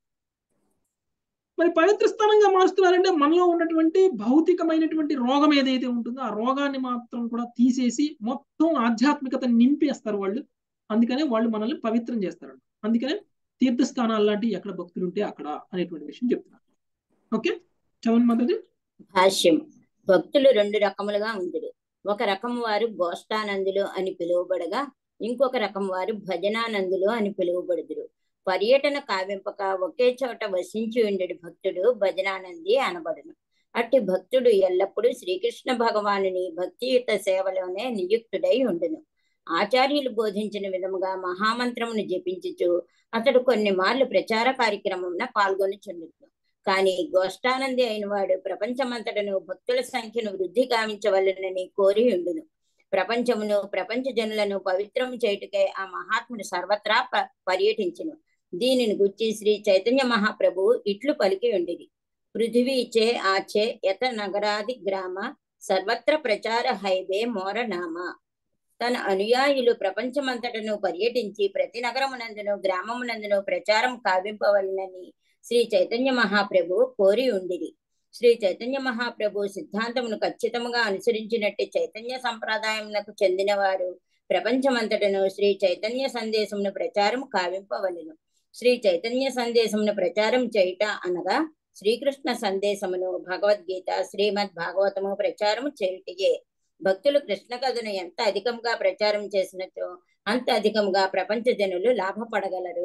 మరి పవిత్ర స్థానంగా మారుస్తున్నారంటే మనలో ఉన్నటువంటి భౌతికమైనటువంటి రోగం ఏదైతే ఉంటుందో ఆ రోగాన్ని మాత్రం కూడా తీసేసి మొత్తం ఆధ్యాత్మికత నింపేస్తారు వాళ్ళు అందుకనే వాళ్ళు మనల్ని పవిత్రం చేస్తారు అందుకనే తీర్థస్థానాలు లాంటివి ఎక్కడ భక్తులు ఉంటే అక్కడ అనేటువంటి విషయం చెప్తున్నారు ఓకే చవన్ మాతాజీ భాష్యం భక్తులు రెండు రకములుగా ఉందిరు ఒక రకం వారు గోష్ఠానందులు అని పిలువబడగా ఇంకొక రకం వారు భజనానందులు అని పిలువబడుదురు పర్యటన కావింపక ఒకే చోట వసించి ఉండేడు భక్తుడు భజనానంది అనబడును అట్టి భక్తుడు ఎల్లప్పుడూ శ్రీకృష్ణ భగవానుని భక్తియుత సేవలోనే నియుక్తుడై ఉండును ఆచార్యులు బోధించిన విధముగా మహామంత్రమును జపించుచు అతడు కొన్ని మార్లు ప్రచార కార్యక్రమంలో పాల్గొనిచుండును కానీ గోష్ఠానంది అయిన వాడు ప్రపంచమంతటను భక్తుల సంఖ్యను వృద్ధి కావించవలనని కోరి ఉండును ప్రపంచమును ప్రపంచ జనులను పవిత్రం చేయుటకై ఆ మహాత్ముడు సర్వత్రా పర్యటించును దీనిని గుర్చి శ్రీ చైతన్య మహాప్రభు ఇట్లు పలికి ఉండిది పృథివీచే ఆచే యత నగరాది గ్రామ సర్వత్ర ప్రచార హైవే మోరనామ తన అనుయాయులు ప్రపంచమంతటను పర్యటించి ప్రతి నగరమునందును గ్రామమునందును ప్రచారం కావింపవలనని శ్రీ చైతన్య మహాప్రభు కోరి ఉండిది శ్రీ చైతన్య మహాప్రభు సిద్ధాంతమును ఖచ్చితముగా అనుసరించినట్టు చైతన్య సంప్రదాయమునకు చెందిన వారు ప్రపంచమంతటను శ్రీ చైతన్య సందేశమును ప్రచారం కావింపవలను శ్రీ చైతన్య సందేశమును ప్రచారం చేయుట అనగా శ్రీకృష్ణ సందేశమును భగవద్గీత శ్రీమద్ భాగవతము ప్రచారము చేయుటయే భక్తులు కృష్ణ కథను ఎంత అధికంగా ప్రచారం చేసినచో అంత అధికంగా ప్రపంచ జనులు లాభపడగలరు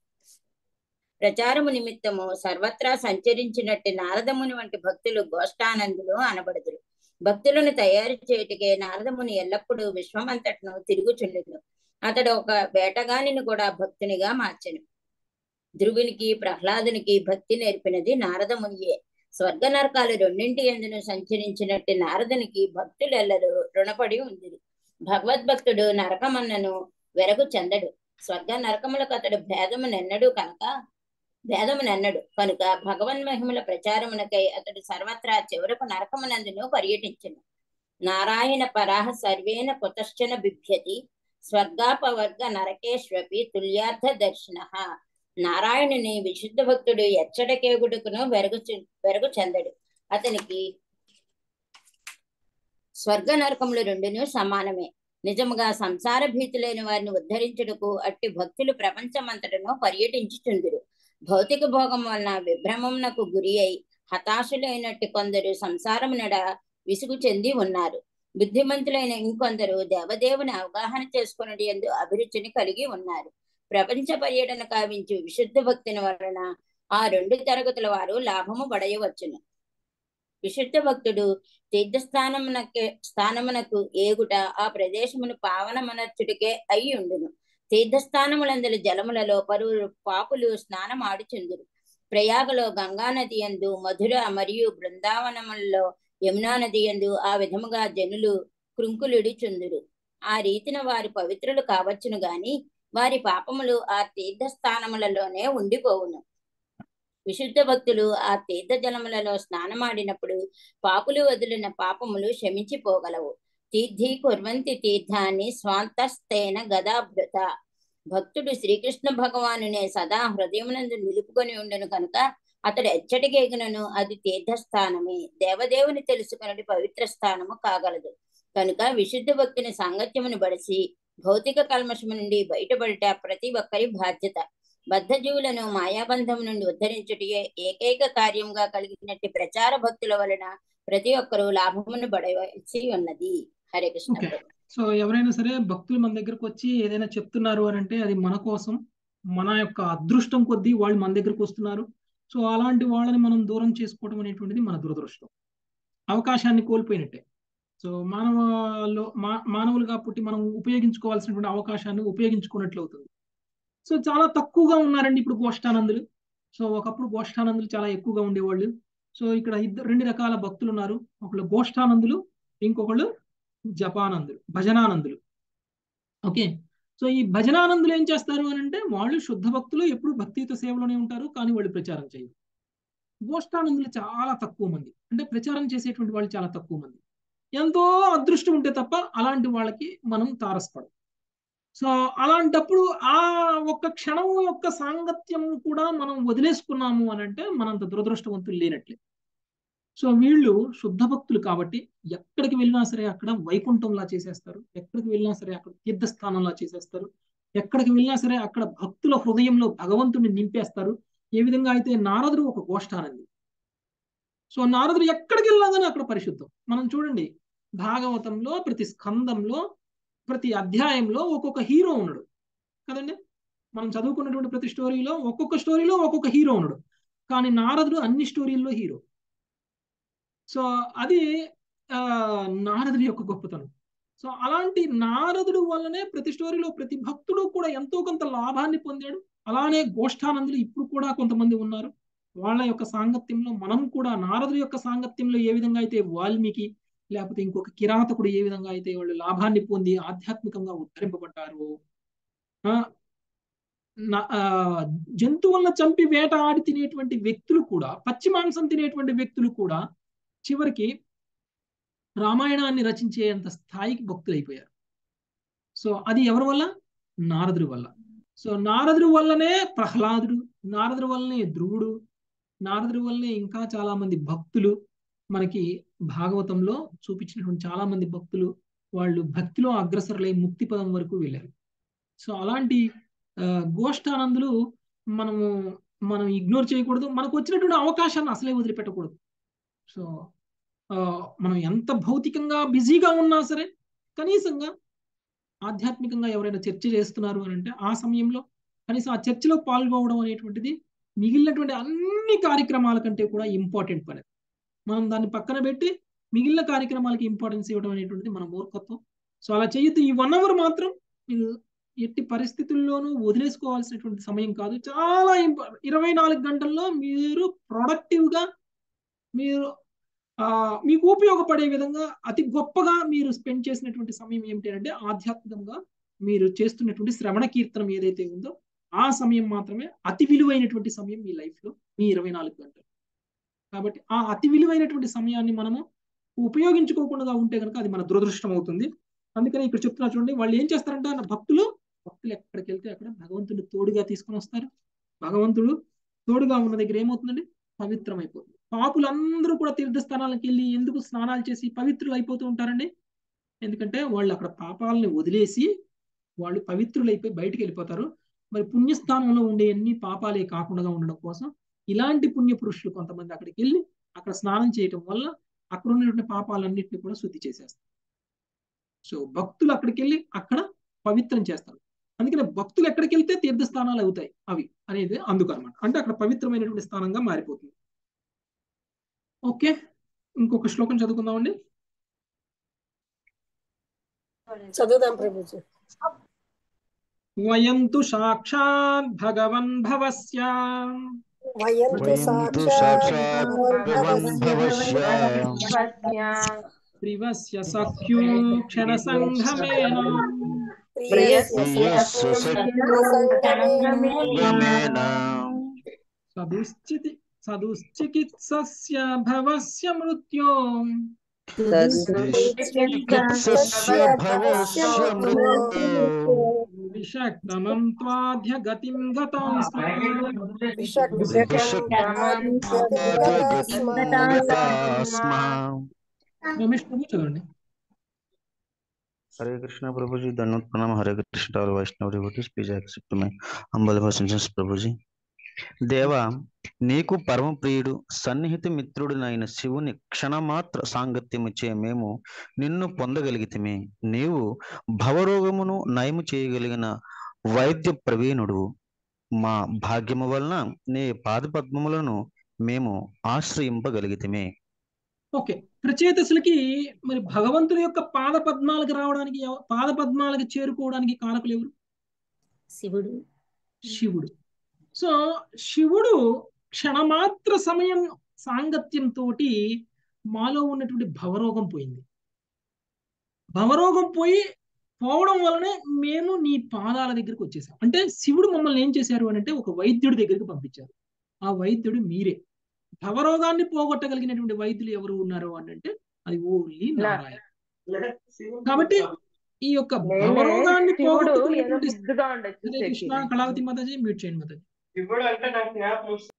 ప్రచారము నిమిత్తము సర్వత్రా సంచరించినట్టు నారదముని వంటి భక్తులు గోష్ఠానందులు అనబడుదురు భక్తులను తయారు చేయుటకే నారదముని ఎల్లప్పుడూ విశ్వమంతటను తిరుగుచుండును అతడు ఒక వేటగానిని కూడా భక్తునిగా మార్చెను ధ్రువునికి ప్రహ్లాదునికి భక్తి నేర్పినది నారదమునియే స్వర్గ నరకాలు రెండింటి ఎందును సంచరించినట్టు నారదునికి భక్తులెల్లరూ రుణపడి ఉంది భగవద్భక్తుడు నరకమన్నను వెరగు చెందడు స్వర్గ నరకములకు అతడు భేదము నెన్నడు కనుక భేదము నెన్నడు కనుక భగవన్ మహిమల ప్రచారమునకై అతడు సర్వత్రా చివరకు నరకమునందును పర్యటించను నారాయణ పరాహ సర్వేన కుతశ్చన బిభ్యతి స్వర్గాపవర్గ నరకేష్వపి తుల్యార్థ దర్శన నారాయణుని విశుద్ధ భక్తుడు ఎచ్చడకేగుడుకును వెరగు వెరగు చెందడు అతనికి స్వర్గ నరకములు రెండును సమానమే నిజముగా సంసార భీతులైన వారిని ఉద్ధరించుటకు అట్టి భక్తులు ప్రపంచమంతటను పర్యటించుచుందురు భౌతిక భోగం వలన విభ్రమమునకు గురి అయి హతాశులైనట్టు కొందరు సంసారమునడ విసుగు చెంది ఉన్నారు బుద్ధిమంతులైన ఇంకొందరు దేవదేవుని అవగాహన చేసుకున్నది ఎందు అభిరుచిని కలిగి ఉన్నారు ప్రపంచ పర్యటన కావించు విశుద్ధ భక్తిని వలన ఆ రెండు తరగతుల వారు లాభము పడయవచ్చును విశుద్ధ భక్తుడు తీర్థస్థానమునకు స్థానమునకు ఏగుట ఆ ప్రదేశమును పావనమనర్చుడికే అయి ఉండును తీర్థస్థానములందరి జలములలో పరువురు పాపులు స్నానం ఆడుచుందురు ప్రయాగలో గంగా నది ఎందు మధుర మరియు బృందావనములలో యమునా నది ఎందు ఆ విధముగా జనులు కృంకులుడిచుందురు ఆ రీతిన వారి పవిత్రులు కావచ్చును గాని వారి పాపములు ఆ తీర్థస్థానములలోనే ఉండిపోవును విశుద్ధ భక్తులు ఆ తీర్థ జలములలో స్నానమాడినప్పుడు పాపులు వదిలిన పాపములు శమించిపోగలవు తీర్థి కుర్వంతి తీర్థాన్ని స్వాంతస్తేన గదాభృత భక్తుడు శ్రీకృష్ణ భగవానునే సదా హృదయమునందు నిలుపుకొని ఉండను కనుక అతడు ఎచ్చటికేగినను అది తీర్థస్థానమే దేవదేవుని తెలుసుకున్నది పవిత్ర స్థానము కాగలదు కనుక విశుద్ధ భక్తుని సాంగత్యమును బడిసి భౌతిక కల్మషము నుండి బయటపడట ప్రతి ఒక్కరి బాధ్యత బద్ధజీవులను మాయాబంధం నుండి ఉద్ధరించుటే ఏకైక కార్యంగా కలిగినట్టు ప్రచార భక్తుల వలన ప్రతి ఒక్కరూ లాభమును పడవలసి ఉన్నది హరే కృష్ణ ఓకే ప్రభు. సో ఎవరైనా సరే భక్తులు మన దగ్గరకు వచ్చి ఏదైనా చెప్తున్నారు అని అంటే అది మన కోసం మన యొక్క అదృష్టం కొద్దీ వాళ్ళు మన దగ్గరకు వస్తున్నారు సో అలాంటి వాళ్ళని మనం దూరం చేసుకోవడం అనేటువంటిది మన దురదృష్టం అవకాశాన్ని కోల్పోయినట్టే సో మానవలో మా మానవులుగా పుట్టి మనం ఉపయోగించుకోవాల్సినటువంటి అవకాశాన్ని ఉపయోగించుకున్నట్లు అవుతుంది సో చాలా తక్కువగా ఉన్నారండి ఇప్పుడు గోష్ఠానందులు సో ఒకప్పుడు గోష్ఠానందులు చాలా ఎక్కువగా ఉండేవాళ్ళు సో ఇక్కడ ఇద్దరు రెండు రకాల భక్తులు ఉన్నారు ఒకళ్ళు గోష్ఠానందులు ఇంకొకళ్ళు జపానందులు భజనానందులు ఓకే సో ఈ భజనానందులు ఏం చేస్తారు అని అంటే వాళ్ళు శుద్ధ భక్తులు ఎప్పుడు భక్తియుత సేవలోనే ఉంటారు కానీ వాళ్ళు ప్రచారం చేయరు గోష్ఠానందులు చాలా తక్కువ మంది అంటే ప్రచారం చేసేటువంటి వాళ్ళు చాలా తక్కువ మంది ఎంతో అదృష్టం ఉంటే తప్ప అలాంటి వాళ్ళకి మనం తారసపడం సో అలాంటప్పుడు ఆ ఒక్క క్షణం యొక్క సాంగత్యం కూడా మనం వదిలేసుకున్నాము అని అంటే మనంత దురదృష్టవంతులు లేనట్లే సో వీళ్ళు శుద్ధ భక్తులు కాబట్టి ఎక్కడికి వెళ్ళినా సరే అక్కడ వైకుంఠంలా చేసేస్తారు ఎక్కడికి వెళ్ళినా సరే అక్కడ తీర్థస్థానంలా చేసేస్తారు ఎక్కడికి వెళ్ళినా సరే అక్కడ భక్తుల హృదయంలో భగవంతుని నింపేస్తారు ఏ విధంగా అయితే నారదుడు ఒక గోష్ఠానంది సో నారదుడు ఎక్కడికి వెళ్ళినా కానీ అక్కడ పరిశుద్ధం మనం చూడండి భాగవతంలో ప్రతి స్కందంలో ప్రతి అధ్యాయంలో ఒక్కొక్క హీరో ఉన్నాడు కదండి మనం చదువుకున్నటువంటి ప్రతి స్టోరీలో ఒక్కొక్క స్టోరీలో ఒక్కొక్క హీరో ఉన్నాడు కానీ నారదుడు అన్ని స్టోరీల్లో హీరో సో అది ఆ నారదుడి యొక్క గొప్పతనం సో అలాంటి నారదుడు వల్లనే ప్రతి స్టోరీలో ప్రతి భక్తుడు కూడా ఎంతో కొంత లాభాన్ని పొందాడు అలానే గోష్ఠానందులు ఇప్పుడు కూడా కొంతమంది ఉన్నారు వాళ్ళ యొక్క సాంగత్యంలో మనం కూడా నారదుడి యొక్క సాంగత్యంలో ఏ విధంగా అయితే వాల్మీకి లేకపోతే ఇంకొక కిరాతకుడు ఏ విధంగా అయితే వాళ్ళు లాభాన్ని పొంది ఆధ్యాత్మికంగా ఉద్ధరింపబడ్డారు ఆ, నా- ఆ, జంతువులను చంపి వేట ఆడి తినేటువంటి వ్యక్తులు కూడా పచ్చి మాంసం తినేటువంటి వ్యక్తులు కూడా చివరికి రామాయణాన్ని రచించేంత స్థాయికి భక్తులైపోయారు సో అది ఎవరి వల్ల నారదుడి వల్ల సో నారదుడి వల్లనే ప్రహ్లాదుడు నారదుడి వల్లనే ధ్రువుడు నారదుడి వల్లనే ఇంకా చాలా మంది భక్తులు మనకి భాగవతంలో చూపించినటువంటి చాలా మంది భక్తులు వాళ్ళు భక్తిలో అగ్రసరులై ముక్తి పదం వరకు వెళ్ళారు సో అలాంటి ఆ, గోష్ఠానందులు మనము మనం ఇగ్నోర్ చేయకూడదు మనకు వచ్చినటువంటి అవకాశాన్ని అసలే వదిలిపెట్టకూడదు సో ఆ, మనం ఎంత భౌతికంగా బిజీగా ఉన్నా సరే కనీసంగా ఆధ్యాత్మికంగా ఎవరైనా చర్చ చేస్తున్నారు అని అంటే ఆ సమయంలో కనీసం ఆ చర్చలో పాల్గొనడం అనేటువంటిది మిగిలినటువంటి అన్ని కార్యక్రమాల కంటే కూడా ఇంపార్టెంట్ పని మనం దాన్ని పక్కన పెట్టి మిగిలిన కార్యక్రమాలకి ఇంపార్టెన్స్ ఇవ్వడం అనేటువంటిది మన మూర్ఖత్వం సో అలా చేయొద్దు ఈ వన్ అవర్ మాత్రం మీరు ఎట్టి పరిస్థితుల్లోనూ వదిలేసుకోవాల్సినటువంటి సమయం కాదు చాలా ఇంపా ఇరవై నాలుగు గంటల్లో మీరు ప్రొడక్టివ్గా మీరు ఆ మీకు ఉపయోగపడే విధంగా అతి గొప్పగా మీరు స్పెండ్ చేసినటువంటి సమయం ఏమిటి అంటే ఆధ్యాత్మికంగా మీరు చేస్తున్నటువంటి శ్రవణ కీర్తనం ఏదైతే ఉందో ఆ సమయం మాత్రమే అతి విలువైనటువంటి సమయం మీ లైఫ్ లో మీ ఇరవై నాలుగు గంటలు కాబట్టి ఆ అతి విలువైనటువంటి సమయాన్ని మనము ఉపయోగించుకోకుండా ఉంటే కనుక అది మన దురదృష్టం అవుతుంది అందుకని ఇక్కడ చెప్తున్నా చూడండి వాళ్ళు ఏం చేస్తారంటే ఆ భక్తులు భక్తులు ఎక్కడికి వెళ్తే అక్కడ భగవంతుని తోడుగా తీసుకొని వస్తారు భగవంతుడు తోడుగా ఉన్న దగ్గర ఏమవుతుందండి పవిత్రమైపోతుంది పాపులందరూ కూడా తీర్థస్థానాలకు వెళ్ళి ఎందుకు స్నానాలు చేసి పవిత్రులు అయిపోతూ ఉంటారండి ఎందుకంటే వాళ్ళు అక్కడ పాపాలని వదిలేసి వాళ్ళు పవిత్రులైపోయి బయటికి వెళ్ళిపోతారు మరి పుణ్యస్థానంలో ఉండే అన్ని పాపాలే కాకుండా ఉండడం కోసం ఇలాంటి పుణ్య పురుషులు కొంతమంది అక్కడికి వెళ్ళి అక్కడ స్నానం చేయటం వల్ల అక్కడ ఉన్నటువంటి పాపాలన్నింటినీ కూడా శుద్ధి చేసేస్తారు సో భక్తులు అక్కడికి వెళ్ళి అక్కడ పవిత్రం చేస్తారు అందుకని భక్తులు ఎక్కడికి వెళ్తే తీర్థస్థానాలు అవుతాయి అవి అనేది అందుకు అనమాట అంటే అక్కడ పవిత్రమైనటువంటి స్థానంగా మారిపోతుంది ఓకే ఇంకొక శ్లోకం చదువుకుందామండి చదువుదాం ప్రభుజీ వయంతు సాక్షాత్ భగవన్ భవస్య వయంతు వయంతు సాక్షాత్ సాక్షాత్ భగవన్ భగవద్భవస్య భవస్య త్రివస్య సఖ్యో క్షణ సంఘమేన ప్రియస్య ప్రియస్య సత్యమేన సదుశ్చితి సదుశ్చికిత్సస్య భవస్య మృత్యో చికిత్సస్య భవస్య మృత్యు విషక్రమం త్వాధ్య గతిం గతాం స్మ రమేష్ ప్రభు చదవండి हरे कृष्णा प्रभु जी धन्यवाद प्रणाम हरे कृष्ण और Vaishnava devotees please accept my humble obeisances prabhu ji దేవా నీకు పరమ ప్రియుడు సన్నిహిత మిత్రుడినైన శివుని క్షణమాత్ర సాంగత్యముచే మేము నిన్ను పొందగలిగితమే నీవు భవరోగమును నయము చేయగలిగిన వైద్య ప్రవీణుడు మా భాగ్యము వలన నీ పాదపద్మములను మేము ఆశ్రయింపగలిగితమే ఓకే ప్రచేతసులకి మరి భగవంతుని యొక్క పాద పద్మాలకు రావడానికి ఎవ- పాద పద్మాలకు చేరుకోవడానికి కారకులు ఎవరు శివుడు శివుడు సో శివుడు క్షణమాత్ర సమయం సాంగత్యంతో మాలో ఉన్నటువంటి భవరోగం పోయింది భవరోగం పోయి పోవడం వలనే మేము నీ పాదాల దగ్గరికి వచ్చేసాం అంటే శివుడు మమ్మల్ని ఏం చేశారు అని అంటే ఒక వైద్యుడి దగ్గరికి పంపించారు ఆ వైద్యుడు మీరే భవరోగాన్ని పోగొట్టగలిగినటువంటి వైద్యులు ఎవరు ఉన్నారు అని అంటే అది ఓన్లీ నారాయణ కాబట్టి ఈ యొక్క లేలే, భవరోగాన్ని శివుడు ఏదో పోగొట్టుకునేటువంటి ముద్దుగా ఉండొచ్చు హరే కృష్ణ శశి. కళావతి మాతాజీ మ్యూట్ చేయండి మాతాజీ ఇప్పుడు అంటే నాకు జ్ఞాపకం వస్తుంది.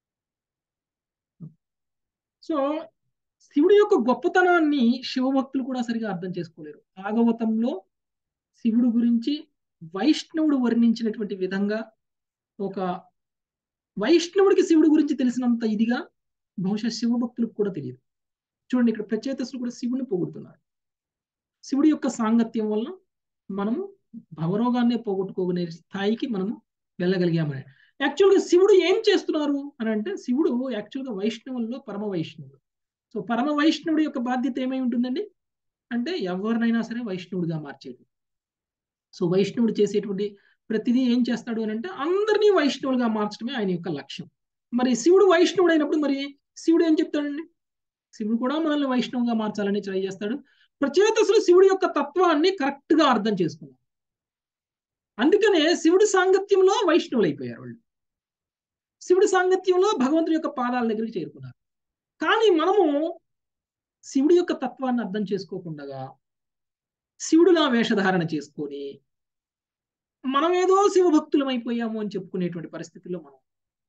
సో శివుడి యొక్క గొప్పతనాన్ని శివభక్తులు కూడా సరిగా అర్థం చేసుకోలేరు భాగవతంలో శివుడు గురించి వైష్ణవుడు వర్ణించినటువంటి విధంగా ఒక వైష్ణవుడికి శివుడి గురించి తెలిసినంత ఇదిగా బహుశా శివభక్తులకు కూడా తెలియదు చూడండి ఇక్కడ ప్రచేతసులు కూడా శివుడిని పొగుడుతున్నారు శివుడి యొక్క సాంగత్యం వల్ల మనము భవరోగాన్నే పోగొట్టుకోగలిగే స్థాయికి మనము వెళ్ళగలిగామని యాక్చువల్గా శివుడు ఏం చేస్తున్నారు అని అంటే శివుడు యాక్చువల్గా వైష్ణవుల్లో పరమ వైష్ణవుడు సో పరమ వైష్ణవుడి యొక్క బాధ్యత ఏమై ఉంటుందండి అంటే ఎవరినైనా సరే వైష్ణవుడిగా మార్చేది సో వైష్ణవుడు చేసేటువంటి ప్రతిదీ ఏం చేస్తాడు అని అంటే అందరినీ వైష్ణవులుగా మార్చడమే ఆయన యొక్క లక్ష్యం మరి శివుడు వైష్ణవుడు అయినప్పుడు మరి శివుడు ఏం చెప్తాడండి శివుడు కూడా మనల్ని వైష్ణవుగా మార్చాలని ట్రై చేస్తాడు ప్రచేతసులు శివుడి యొక్క తత్వాన్ని కరెక్ట్ గా అర్థం చేసుకున్నారు అందుకనే శివుడి సాంగత్యంలో వైష్ణవులు అయిపోయారు వాళ్ళు శివుడి సాంగత్యంలో భగవంతుడి యొక్క పాదాల దగ్గరికి చేరుకున్నారు కానీ మనము శివుడి యొక్క తత్వాన్ని అర్థం చేసుకోకుండా శివుడిలా వేషధారణ చేసుకొని మనం ఏదో శివభక్తులం అయిపోయాము అని చెప్పుకునేటువంటి పరిస్థితుల్లో మనం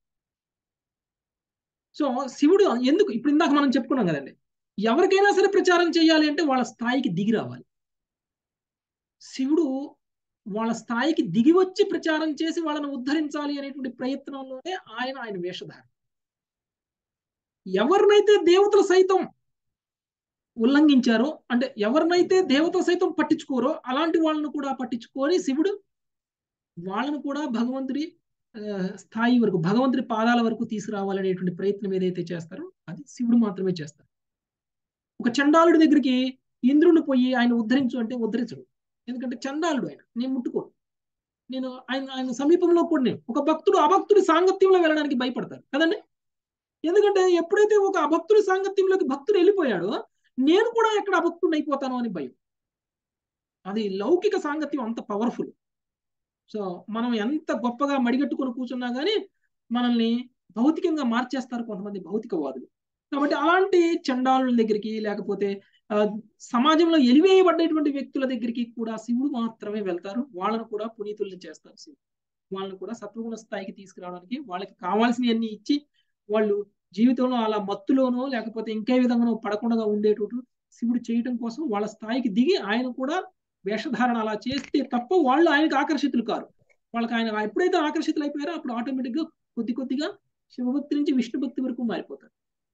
సో శివుడు ఎందుకు ఇప్పుడు ఇందాక మనం చెప్పుకున్నాం కదండి ఎవరికైనా సరే ప్రచారం చేయాలి అంటే వాళ్ళ స్థాయికి దిగి రావాలి శివుడు వాళ్ళ స్థాయికి దిగి వచ్చి ప్రచారం చేసి వాళ్ళని ఉద్ధరించాలి అనేటువంటి ప్రయత్నంలోనే ఆయన ఆయన వేషధారణ ఎవరినైతే దేవతలు సైతం ఉల్లంఘించారో అంటే ఎవరినైతే దేవతలు సైతం పట్టించుకోరో అలాంటి వాళ్ళను కూడా పట్టించుకొని శివుడు వాళ్ళను కూడా భగవంతుడి ఆ, స్థాయి వరకు భగవంతుడి పాదాల వరకు తీసుకురావాలనేటువంటి ప్రయత్నం ఏదైతే చేస్తారో అది శివుడు మాత్రమే చేస్తారు ఒక చండాలుడి దగ్గరికి ఇంద్రుడిని పోయి ఆయన ఉద్ధరించు అంటే ఉద్ధరించడు ఎందుకంటే చండాలుడు ఆయన నేను ముట్టుకోను నేను ఆయన ఆయన సమీపంలో కూడా నేను ఒక భక్తుడు అభక్తుడి సాంగత్యంలో వెళ్ళడానికి భయపడతారు కదండి ఎందుకంటే ఎప్పుడైతే ఒక అభక్తుడి సాంగత్యంలోకి భక్తుడు వెళ్ళిపోయాడో నేను కూడా ఎక్కడ అభక్తుడిని అయిపోతాను అని భయం అది లౌకిక సాంగత్యం అంత పవర్ఫుల్ సో మనం ఎంత గొప్పగా మడిగట్టుకొని కూర్చున్నా కానీ మనల్ని భౌతికంగా మార్చేస్తారు కొంతమంది భౌతికవాదులు కాబట్టి అలాంటి చండాలుల దగ్గరికి లేకపోతే ఆ, సమాజంలో ఎలివేయబడ్డటువంటి వ్యక్తుల దగ్గరికి కూడా శివుడు మాత్రమే వెళ్తారు వాళ్ళను కూడా పునీతుల్ని చేస్తారు శివుడు వాళ్ళని కూడా సత్వగుణ స్థాయికి తీసుకురావడానికి వాళ్ళకి కావాల్సినవన్నీ ఇచ్చి వాళ్ళు జీవితంలో అలా మత్తులోనో లేకపోతే ఇంకే విధంగానో పడకుండా ఉండేటట్టు శివుడు చేయటం కోసం వాళ్ళ స్థాయికి దిగి ఆయన కూడా వేషధారణ అలా చేస్తే తప్ప వాళ్ళు ఆయనకు ఆకర్షితులు కారు వాళ్ళకి ఆయన ఎప్పుడైతే ఆకర్షితులు అయిపోయారో అప్పుడు ఆటోమేటిక్ గా కొద్ది కొద్దిగా శివభక్తి నుంచి విష్ణు భక్తి వరకు మారిపోతారు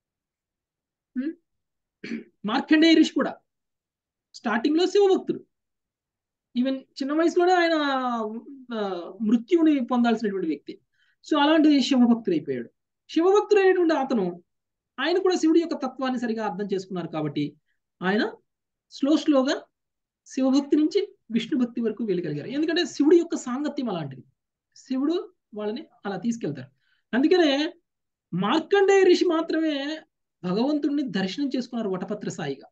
ఉం? మార్కండేయ ఋషి కూడా స్టార్టింగ్ లో శివభక్తుడు ఈవెన్ చిన్న వయసులోనే ఆయన ఆ, మృత్యువుని పొందాల్సినటువంటి వ్యక్తి సో అలాంటి శివభక్తుడు అయిపోయాడు శివభక్తుడు అయినటువంటి అతను ఆయన కూడా శివుడి యొక్క తత్వాన్ని సరిగా అర్థం చేసుకున్నారు కాబట్టి ఆయన స్లో స్లోగా శివభక్తి నుంచి విష్ణు భక్తి వరకు వెళ్ళగలిగారు ఎందుకంటే శివుడి యొక్క సాంగత్యం అలాంటిది శివుడు వాళ్ళని అలా తీసుకెళ్తారు అందుకనే మార్కండేయ ఋషి మాత్రమే భగవంతుడిని దర్శనం చేసుకున్నారు వటపత్ర సాయిగా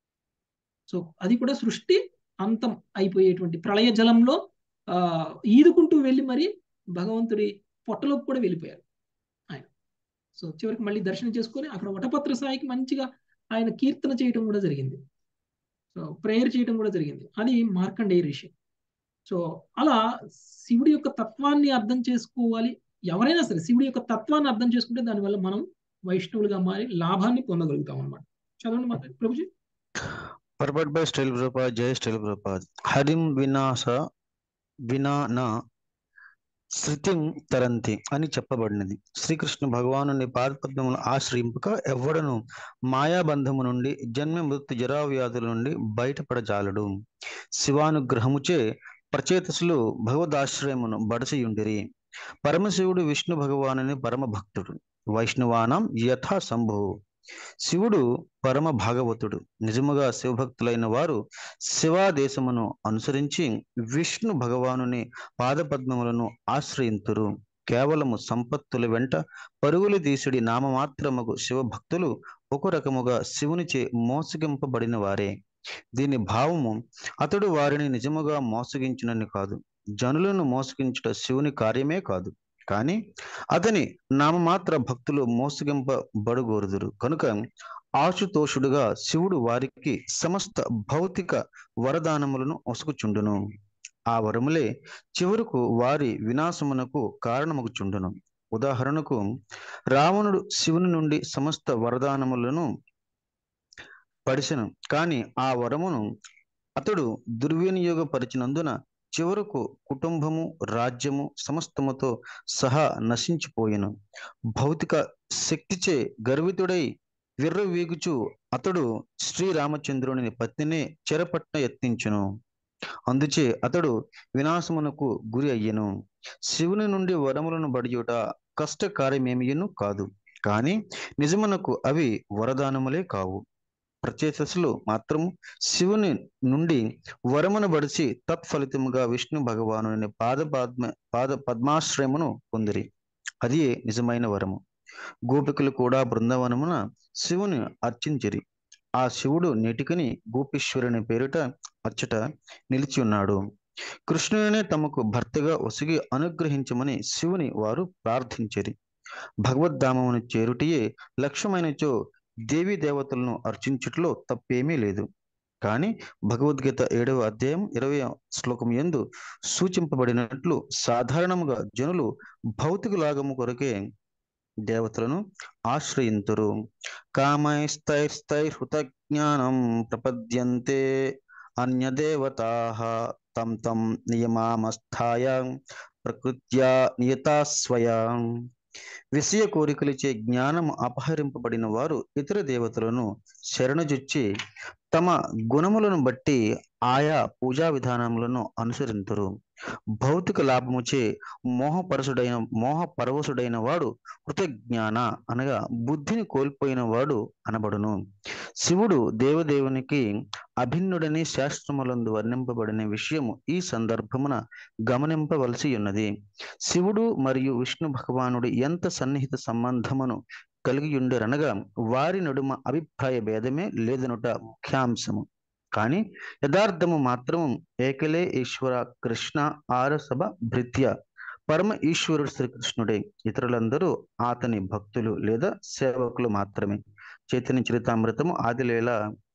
సో అది కూడా సృష్టి అంతం అయిపోయేటువంటి ప్రళయ జలంలో ఆ ఈదుకుంటూ వెళ్ళి మరి భగవంతుడి పొట్టలోకి కూడా వెళ్ళిపోయారు ఆయన సో చివరికి మళ్ళీ దర్శనం చేసుకొని అక్కడ వటపత్ర సాయికి మంచిగా ఆయన కీర్తన చేయటం కూడా జరిగింది సో ప్రేయర్ చేయటం కూడా జరిగింది అది మార్కండేయ ఋషి సో అలా శివుడి యొక్క తత్వాన్ని అర్థం చేసుకోవాలి ఎవరైనా సరే శివుడి యొక్క తత్వాన్ని అర్థం చేసుకుంటే దానివల్ల మనం వైష్ణవులుగా మారి లాభాన్ని పొందగలుగుతాం అనమాట చదవండి మాత ప్రభుజీ Purport by Stil Prabhupada, Jai Stil Prabhupada. Harim Vinasa Vinana శృతిం తరంతి అని చెప్పబడినది శ్రీకృష్ణ భగవాను పాదపద్మములు ఆశ్రయింపక ఎవ్వడను మాయాబంధము నుండి జన్మ మృత్యు జరా వ్యాధుల నుండి బయటపడజాలడు శివానుగ్రహముచే ప్రచేతసులు భగవదాశ్రయమును బడసియుండిరి పరమశివుడు విష్ణు భగవానుని పరమ భక్తుడు వైష్ణవానం యథా సంభువు శివుడు పరమ భాగవతుడు నిజముగా శివభక్తులైన వారు శివాదేశమును అనుసరించి విష్ణు భగవానుని పాదపద్మములను ఆశ్రయింతురు కేవలము సంపత్తుల వెంట పరుగులు తీసిడి నామమాత్రముకు శివభక్తులు ఒక రకముగా శివునిచే మోసగింపబడిన వారే దీని భావము అతడు వారిని నిజముగా మోసగించునని కాదు జనులను మోసగించుట శివుని కార్యమే కాదు కానీ అతని నామమాత్ర భక్తులు మోసగింపబడుగోరుదురు కనుక ఆశుతోషుడుగా శివుడు వారికి సమస్త భౌతిక వరదానములను ఒసుకుచుండును ఆ వరములే చివరకు వారి వినాశమునకు కారణమగుచుండును ఉదాహరణకు రావణుడు శివుని నుండి సమస్త వరదానములను పడిసెను కానీ ఆ వరమును అతడు దుర్వినియోగపరిచినందున చివరకు కుటుంబము రాజ్యము సమస్తముతో సహా నశించిపోయెను భౌతిక శక్తిచే గర్వితుడై విర్రవీగుచు అతడు శ్రీరామచంద్రుని పత్నిని చెరపట్న యత్నించును అందుచే అతడు వినాశమునకు గురి అయ్యెను శివుని నుండి వరములను బడియుట కష్టకార్యమేమియును కాదు కానీ నిజమునకు అవి వరదానములే కావు ప్రచేతసులు మాత్రము శివుని నుండి వరమును బడిచి తత్ఫలితముగా విష్ణు భగవాను పాద పద్మ పాద పద్మాశ్రయమును పొందిరి అది నిజమైన వరము గోపికలు కూడా బృందావనమున శివుని అర్చించిరి ఆ శివుడు నేటికని గోపీశ్వరుని పేరిట అచ్చట నిలిచి ఉన్నాడు కృష్ణునే తమకు భర్తగా ఒసిగి అనుగ్రహించమని శివుని వారు ప్రార్థించిరి భగవద్ధామమును చేరుటయే లక్ష్యమైనచో దేవీ దేవతలను అర్చించుటలో తప్పేమీ లేదు కానీ భగవద్గీత ఏడవ అధ్యాయం ఇరవై శ్లోకం ఎందు సూచింపబడినట్లు సాధారణముగా జనులు భౌతిక లాగము కొరకే దేవతలను ఆశ్రయింతురు కామైస్తైర్స్తైర్హృత జ్ఞానం ప్రపద్యంతే అన్యదేవతా తం తం నియమామస్థాయ ప్రకృత్యా నియతా స్వయం విషయ కోరికలచే జ్ఞానం అపహరింపబడిన వారు ఇతర దేవతలను శరణుజొచ్చి తమ గుణములను బట్టి ఆయా పూజా విధానములను అనుసరింతురు భౌతిక లాభముచే మోహపరసుడైన మోహపరవశుడైన వాడు కృతజ్ఞాన అనగా బుద్ధిని కోల్పోయిన వాడు అనబడును శివుడు దేవదేవునికి అభిన్నుడని శాస్త్రములందు వర్ణింపబడిన విషయము ఈ సందర్భమున గమనింపవలసి ఉన్నది శివుడు మరియు విష్ణు భగవానుడు ఎంత సన్నిహిత సంబంధమును కలిగి ఉండరనగా వారి నడుమ అభిప్రాయ భేదమే లేదనుట ముఖ్యాంశము కానీ యథార్థము మాత్రము ఏకలే ఈశ్వర కృష్ణ ఆరసభ భృత్య పరమ ఈశ్వరుడు శ్రీకృష్ణుడే ఇతరులందరూ అతని భక్తులు లేదా సేవకులు మాత్రమే చైతన్య చరితామృతము ఆదిలేల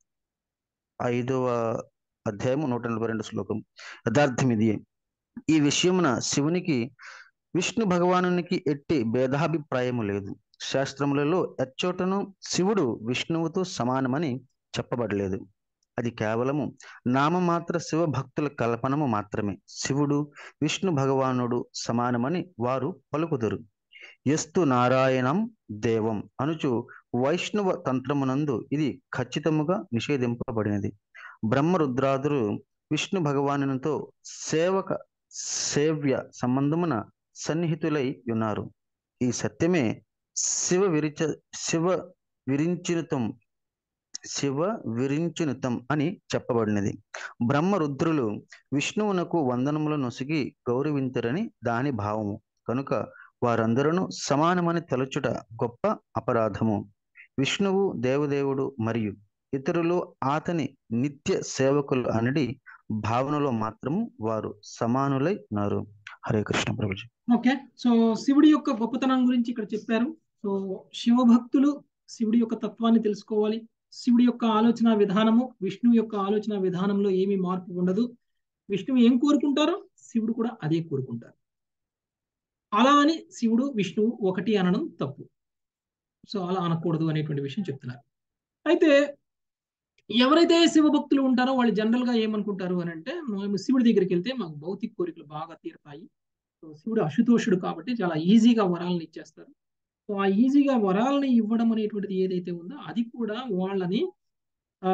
ఐదవ అధ్యాయము నూట నలభై రెండు శ్లోకం యథార్థం ఇది ఈ విషయమున శివునికి విష్ణు భగవానునికి ఎట్టి భేదాభిప్రాయము లేదు శాస్త్రములలో ఎచ్చోటను శివుడు విష్ణువుతో సమానమని చెప్పబడలేదు అది కేవలము నామమాత్ర శివ భక్తుల కల్పనము మాత్రమే శివుడు విష్ణు భగవానుడు సమానమని వారు పలుకుదురు ఎస్తు నారాయణం దేవం అనుచు వైష్ణవ తంత్రమునందు ఇది ఖచ్చితముగా నిషేధింపబడినది బ్రహ్మరుద్రాదులు విష్ణు భగవానునితో సేవక సేవ్య సంబంధమున సన్నిహితులై ఉన్నారు ఈ సత్యమే శివ విరిచ శివ విరించినుతం శివ విరించునుతం అని చెప్పబడినది బ్రహ్మరుద్రులు విష్ణువునకు వందనములు నొసిగి గౌరవించరని దాని భావము కనుక వారందరూ సమానమని తలుచుట గొప్ప అపరాధము విష్ణువు దేవదేవుడు మరియు ఇతరులు అతని నిత్య సేవకులు అనడి భావనలో మాత్రము వారు సమానులై ఉన్నారు హరే కృష్ణ ప్రభుజీ ఓకే సో శివుడి యొక్క గొప్పతనం గురించి ఇక్కడ చెప్పారు సో శివభక్తులు శివుడి యొక్క తత్వాన్ని తెలుసుకోవాలి శివుడి యొక్క ఆలోచన విధానము విష్ణువు యొక్క ఆలోచన విధానంలో ఏమీ మార్పు ఉండదు విష్ణువు ఏం కోరుకుంటారో శివుడు కూడా అదే కోరుకుంటారు అలా అని శివుడు విష్ణువు ఒకటి అనడం తప్పు సో అలా అనకూడదు అనేటువంటి విషయం చెప్తున్నారు అయితే ఎవరైతే శివ భక్తులు ఉంటారో వాళ్ళు జనరల్ గా ఏమనుకుంటారు అని అంటే మేము శివుడి దగ్గరికి వెళ్తే మాకు భౌతిక కోరికలు బాగా తీరుతాయి సో శివుడు అశుతోషుడు కాబట్టి చాలా ఈజీగా వరాలను ఇచ్చేస్తారు సో ఆ ఈజీగా వరాలని ఇవ్వడం అనేటువంటిది ఏదైతే ఉందో అది కూడా వాళ్ళని ఆ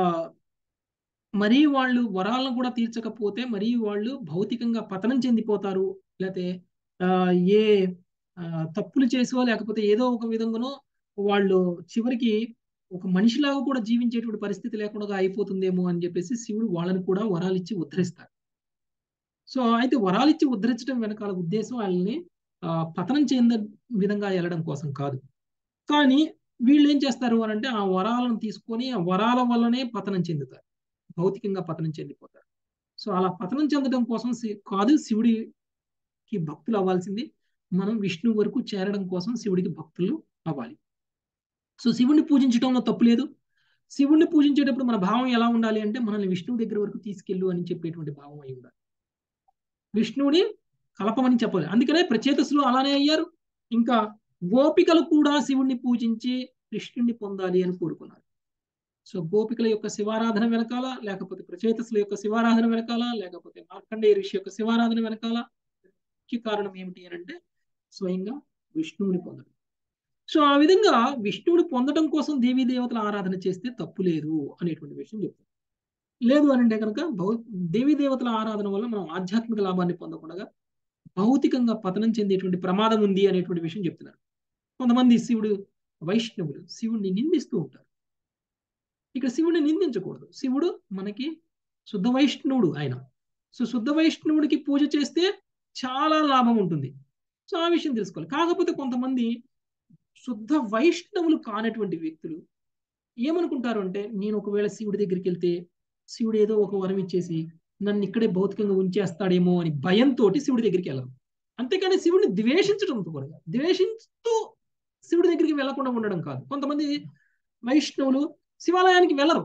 మరీ వాళ్ళు వరాలను కూడా తీర్చకపోతే మరీ వాళ్ళు భౌతికంగా పతనం చెందిపోతారు లేకపోతే ఆ, ఏ ఆ, తప్పులు చేసో లేకపోతే ఏదో ఒక విధంగానో వాళ్ళు చివరికి ఒక మనిషిలాగా కూడా జీవించేటువంటి పరిస్థితి లేకుండా అయిపోతుందేమో అని చెప్పేసి శివుడు వాళ్ళని కూడా వరాలు ఇచ్చి ఉద్ధరిస్తారు సో అయితే వరాలు ఇచ్చి ఉద్ధరించడం వెనకాల ఉద్దేశం వాళ్ళని ఆ, పతనం చెంద విధంగా వెళ్ళడం కోసం కాదు కానీ వీళ్ళు ఏం చేస్తారు అని అంటే ఆ వరాలను తీసుకొని ఆ వరాల వల్లనే పతనం చెందుతారు భౌతికంగా పతనం చెందిపోతారు సో అలా పతనం చెందడం కోసం శి- కాదు శివుడికి భక్తులు అవ్వాల్సింది మనం విష్ణువు వరకు చేరడం కోసం శివుడికి భక్తులు అవ్వాలి సో శివుడిని పూజించడంలో తప్పు లేదు శివుడిని పూజించేటప్పుడు మన భావం ఎలా ఉండాలి అంటే మనల్ని విష్ణువు దగ్గర వరకు తీసుకెళ్ళు అని చెప్పేటువంటి భావం అయి ఉండాలి విష్ణువుని కలపమని చెప్పాలి అందుకనే ప్రచేతసులు అలానే అయ్యారు ఇంకా గోపికలు కూడా శివుణ్ణి పూజించి కృష్ణుణ్ణి పొందాలి అని కోరుకున్నారు సో గోపికల యొక్క శివారాధన వెనకాల లేకపోతే ప్రచేతసుల యొక్క శివారాధన వెనకాల లేకపోతే మార్కండేయ ఋషి యొక్క శివారాధన వెనకాల ముఖ్య కారణం ఏమిటి అని అంటే స్వయంగా విష్ణువుని పొందడం సో ఆ విధంగా విష్ణువుని పొందడం కోసం దేవీ దేవతల ఆరాధన చేస్తే తప్పు లేదు అనేటువంటి విషయం చెప్తారు లేదు అని అంటే కనుక భౌ దేవీ దేవతల ఆరాధన వల్ల మనం ఆధ్యాత్మిక లాభాన్ని పొందకుండా భౌతికంగా పతనం చెందేటువంటి ప్రమాదం ఉంది అనేటువంటి విషయం చెప్తున్నారు కొంతమంది శివుడు వైష్ణవులు శివుడిని నిందిస్తూ ఉంటారు ఇక్కడ శివుడిని నిందించకూడదు శివుడు మనకి శుద్ధ వైష్ణవుడు ఆయన సో శుద్ధ వైష్ణవుడికి పూజ చేస్తే చాలా లాభం ఉంటుంది సో ఆ విషయం తెలుసుకోవాలి కాకపోతే కొంతమంది శుద్ధ వైష్ణవులు కానటువంటి వ్యక్తులు ఏమనుకుంటారు అంటే నేను ఒకవేళ శివుడి దగ్గరికి వెళ్తే శివుడు ఏదో ఒక వరం ఇచ్చేసి నన్ను ఇక్కడే భౌతికంగా ఉంచేస్తాడేమో అని భయంతో శివుడి దగ్గరికి వెళ్ళరు అంతేకాని శివుడిని ద్వేషించడంతో కూడా కాదు. ద్వేషిస్తూ శివుడి దగ్గరికి వెళ్లకుండా ఉండడం కాదు కొంతమంది వైష్ణవులు శివాలయానికి వెళ్ళరు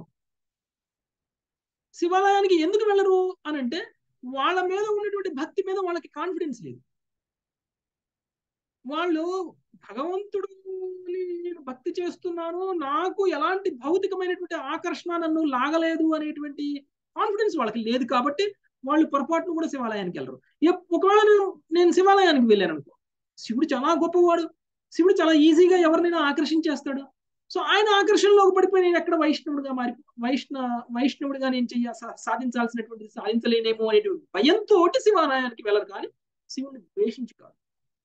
శివాలయానికి ఎందుకు వెళ్ళరు అని అంటే వాళ్ళ మీద ఉన్నటువంటి భక్తి మీద వాళ్ళకి కాన్ఫిడెన్స్ లేదు వాళ్ళు భగవంతుడు నేను భక్తి చేస్తున్నాను నాకు ఎలాంటి భౌతికమైనటువంటి ఆకర్షణ నన్ను లాగలేదు అనేటువంటి కాన్ఫిడెన్స్ వాళ్ళకి లేదు కాబట్టి వాళ్ళు పొరపాటును కూడా శివాలయానికి వెళ్ళరు ఎప్- ఒకవేళ నేను నేను శివాలయానికి వెళ్ళాను అనుకో శివుడు చాలా గొప్పవాడు శివుడు చాలా ఈజీగా ఎవరినైనా ఆకర్షించేస్తాడు సో ఆయన ఆకర్షణలోకి పడిపోయి నేను ఎక్కడ వైష్ణవుడిగా మారి వైష్ణ వైష్ణవుడిగా నేను చెయ్య సా- సాధించాల్సినటువంటి సాధించలేనేమో అనేటువంటి భయంతో శివాలయానికి వెళ్ళరు కానీ శివుడిని ద్వేషించి కాదు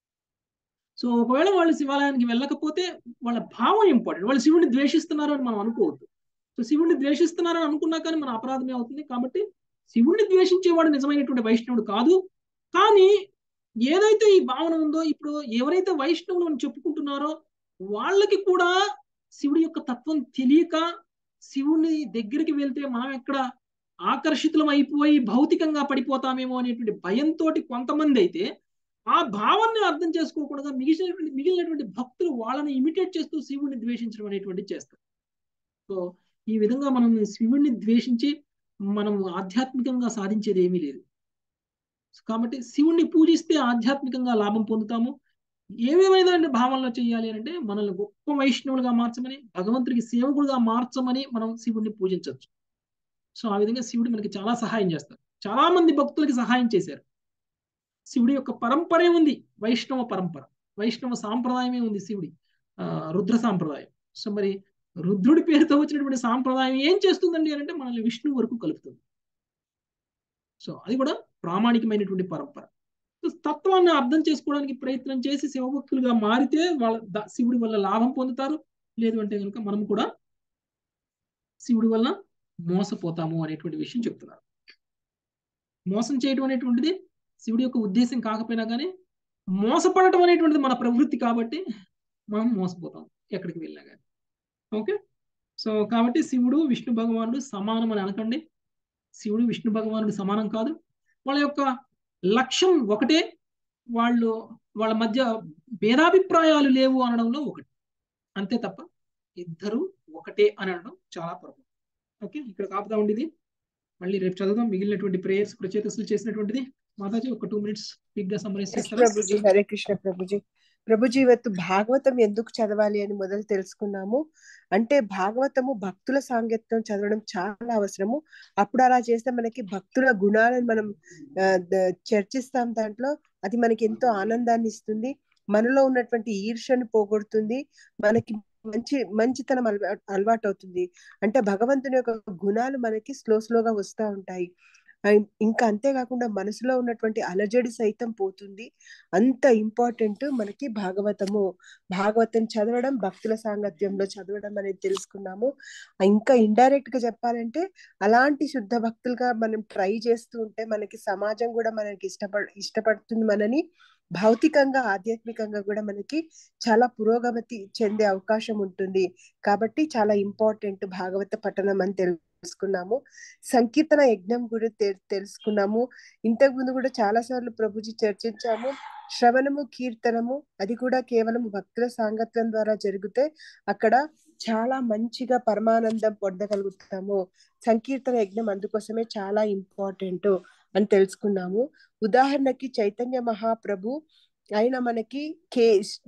సో ఒకవేళ వాళ్ళు శివాలయానికి వెళ్ళకపోతే వాళ్ళ భావం ఇంపార్టెంట్ వాళ్ళు శివుడిని ద్వేషిస్తున్నారు అని మనం అనుకోవద్దు సో శివుడిని ద్వేషిస్తున్నారని అనుకున్నా కానీ మన అపరాధమే అవుతుంది కాబట్టి శివుడిని ద్వేషించేవాడు నిజమైనటువంటి వైష్ణవుడు కాదు కానీ ఏదైతే ఈ భావన ఉందో ఇప్పుడు ఎవరైతే వైష్ణవులు అని చెప్పుకుంటున్నారో వాళ్ళకి కూడా శివుడి యొక్క తత్వం తెలియక శివుని దగ్గరికి వెళ్తే మనం ఎక్కడ ఆకర్షితులం అయిపోయి భౌతికంగా పడిపోతామేమో అనేటువంటి భయంతో కొంతమంది అయితే ఆ భావాన్ని అర్థం చేసుకోకుండా మిగిలినటువంటి మిగిలినటువంటి భక్తులు వాళ్ళని ఇమిటేట్ చేస్తూ శివుడిని ద్వేషించడం అనేటువంటి చేస్తారు సో ఈ విధంగా మనం శివుడిని ద్వేషించి మనం ఆధ్యాత్మికంగా సాధించేది ఏమీ లేదు కాబట్టి శివుణ్ణి పూజిస్తే ఆధ్యాత్మికంగా లాభం పొందుతాము ఏమేమైనా భావనలో చేయాలి అంటే మనల్ని గొప్ప వైష్ణవులుగా మార్చమని భగవంతుడికి సేవకుడుగా మార్చమని మనం శివుడిని పూజించవచ్చు సో ఆ విధంగా శివుడు మనకి చాలా సహాయం చేస్తారు చాలా మంది భక్తులకి సహాయం చేశారు శివుడి యొక్క పరంపరే ఉంది వైష్ణవ పరంపర వైష్ణవ సాంప్రదాయమే ఉంది శివుడి ఆ, రుద్ర సాంప్రదాయం సో మరి రుద్రుడి పేరుతో వచ్చినటువంటి సాంప్రదాయం ఏం చేస్తుందండి అని అంటే మనల్ని విష్ణువు వరకు కలుపుతుంది సో అది కూడా ప్రామాణికమైనటువంటి పరంపర సో తత్వాన్ని అర్థం చేసుకోవడానికి ప్రయత్నం చేసి శివభక్తులుగా మారితే వాళ్ళ ద- శివుడి వల్ల లాభం పొందుతారు లేదు అంటే కనుక మనం కూడా శివుడి వల్ల మోసపోతాము అనేటువంటి విషయం చెప్తున్నారు మోసం చేయడం అనేటువంటిది శివుడి యొక్క ఉద్దేశం కాకపోయినా కానీ మోసపడటం అనేటువంటిది మన ప్రవృత్తి కాబట్టి మనం మోసపోతాం ఎక్కడికి వెళ్ళినా కానీ ఓకే సో కాబట్టి శివుడు విష్ణు భగవానుడు సమానం అని అనకండి శివుడు విష్ణు భగవానుడు సమానం కాదు వాళ్ళ యొక్క లక్ష్యం ఒకటే వాళ్ళు వాళ్ళ మధ్య భేదాభిప్రాయాలు లేవు అనడంలో ఒకటి అంతే తప్ప ఇద్దరు ఒకటే అని అనడం చాలా పొరపాటు ఓకే ఇక్కడ కాపుతా ఉండేది మళ్ళీ రేపు చదువుదాం మిగిలినటువంటి ప్రేయర్స్ ప్రచేతసులు చేసినటువంటిది మాతాజీ ఒక టూ మినిట్స్ క్విక్ గా సమ్మరైజ్ ఎస్ చేస్తారా ప్రభుజీ హరే కృష్ణ ప్రభుజీ ప్రభుజీ ಇವತ್ತು భాగవతం ఎందుకు చదవాలి అని మొదలు తెలుసుకున్నాము అంటే భాగవతము భక్తుల సాంగత్యం చదవడం చాలా అవసరము అప్పుడు అలా చేస్తే మనకి భక్తుల గుణాలను మనం ఆ, ద- చర్చిస్తాం దాంట్లో అది మనకి ఎంతో ఆనందాన్ని ఇస్తుంది మనలో ఉన్నటువంటి ఈర్ష్యను పోగొడుతుంది మనకి మంచి మంచితనం అలవా అలవాటు అవుతుంది అంటే భగవంతుని యొక్క గుణాలు మనకి స్లో స్లోగా వస్తూ ఉంటాయి అండ్ ఇంకా అంతేకాకుండా మనసులో ఉన్నటువంటి అలజడి సైతం పోతుంది అంత ఇంపార్టెంట్ మనకి భాగవతము భాగవతం చదవడం భక్తుల సాంగత్యంలో చదవడం అనేది తెలుసుకున్నాము ఇంకా ఇండైరెక్ట్ గా చెప్పాలంటే అలాంటి శుద్ధ భక్తులుగా మనం ట్రై చేస్తూ ఉంటే మనకి సమాజం కూడా మనకి ఇష్టపడ ఇష్టపడుతుంది మనని భౌతికంగా ఆధ్యాత్మికంగా కూడా మనకి చాలా పురోగతి చెందే అవకాశం ఉంటుంది కాబట్టి చాలా ఇంపార్టెంట్ భాగవత పఠనం అని తెలుసుకున్నాము సంకీర్తన యజ్ఞం గురించి తె- తెలుసుకున్నాము ఇంతకు ముందు కూడా చాలా సార్లు ప్రభుజీ చర్చించాము శ్రవణము కీర్తనము అది కూడా కేవలం భక్తుల సాంగత్యం ద్వారా జరిగితే అక్కడ చాలా మంచిగా పరమానందం పొందగలుగుతాము సంకీర్తన యజ్ఞం అందుకోసమే చాలా ఇంపార్టెంట్ అని తెలుసుకున్నాము ఉదాహరణకి చైతన్య మహాప్రభు ఆయన మనకి కే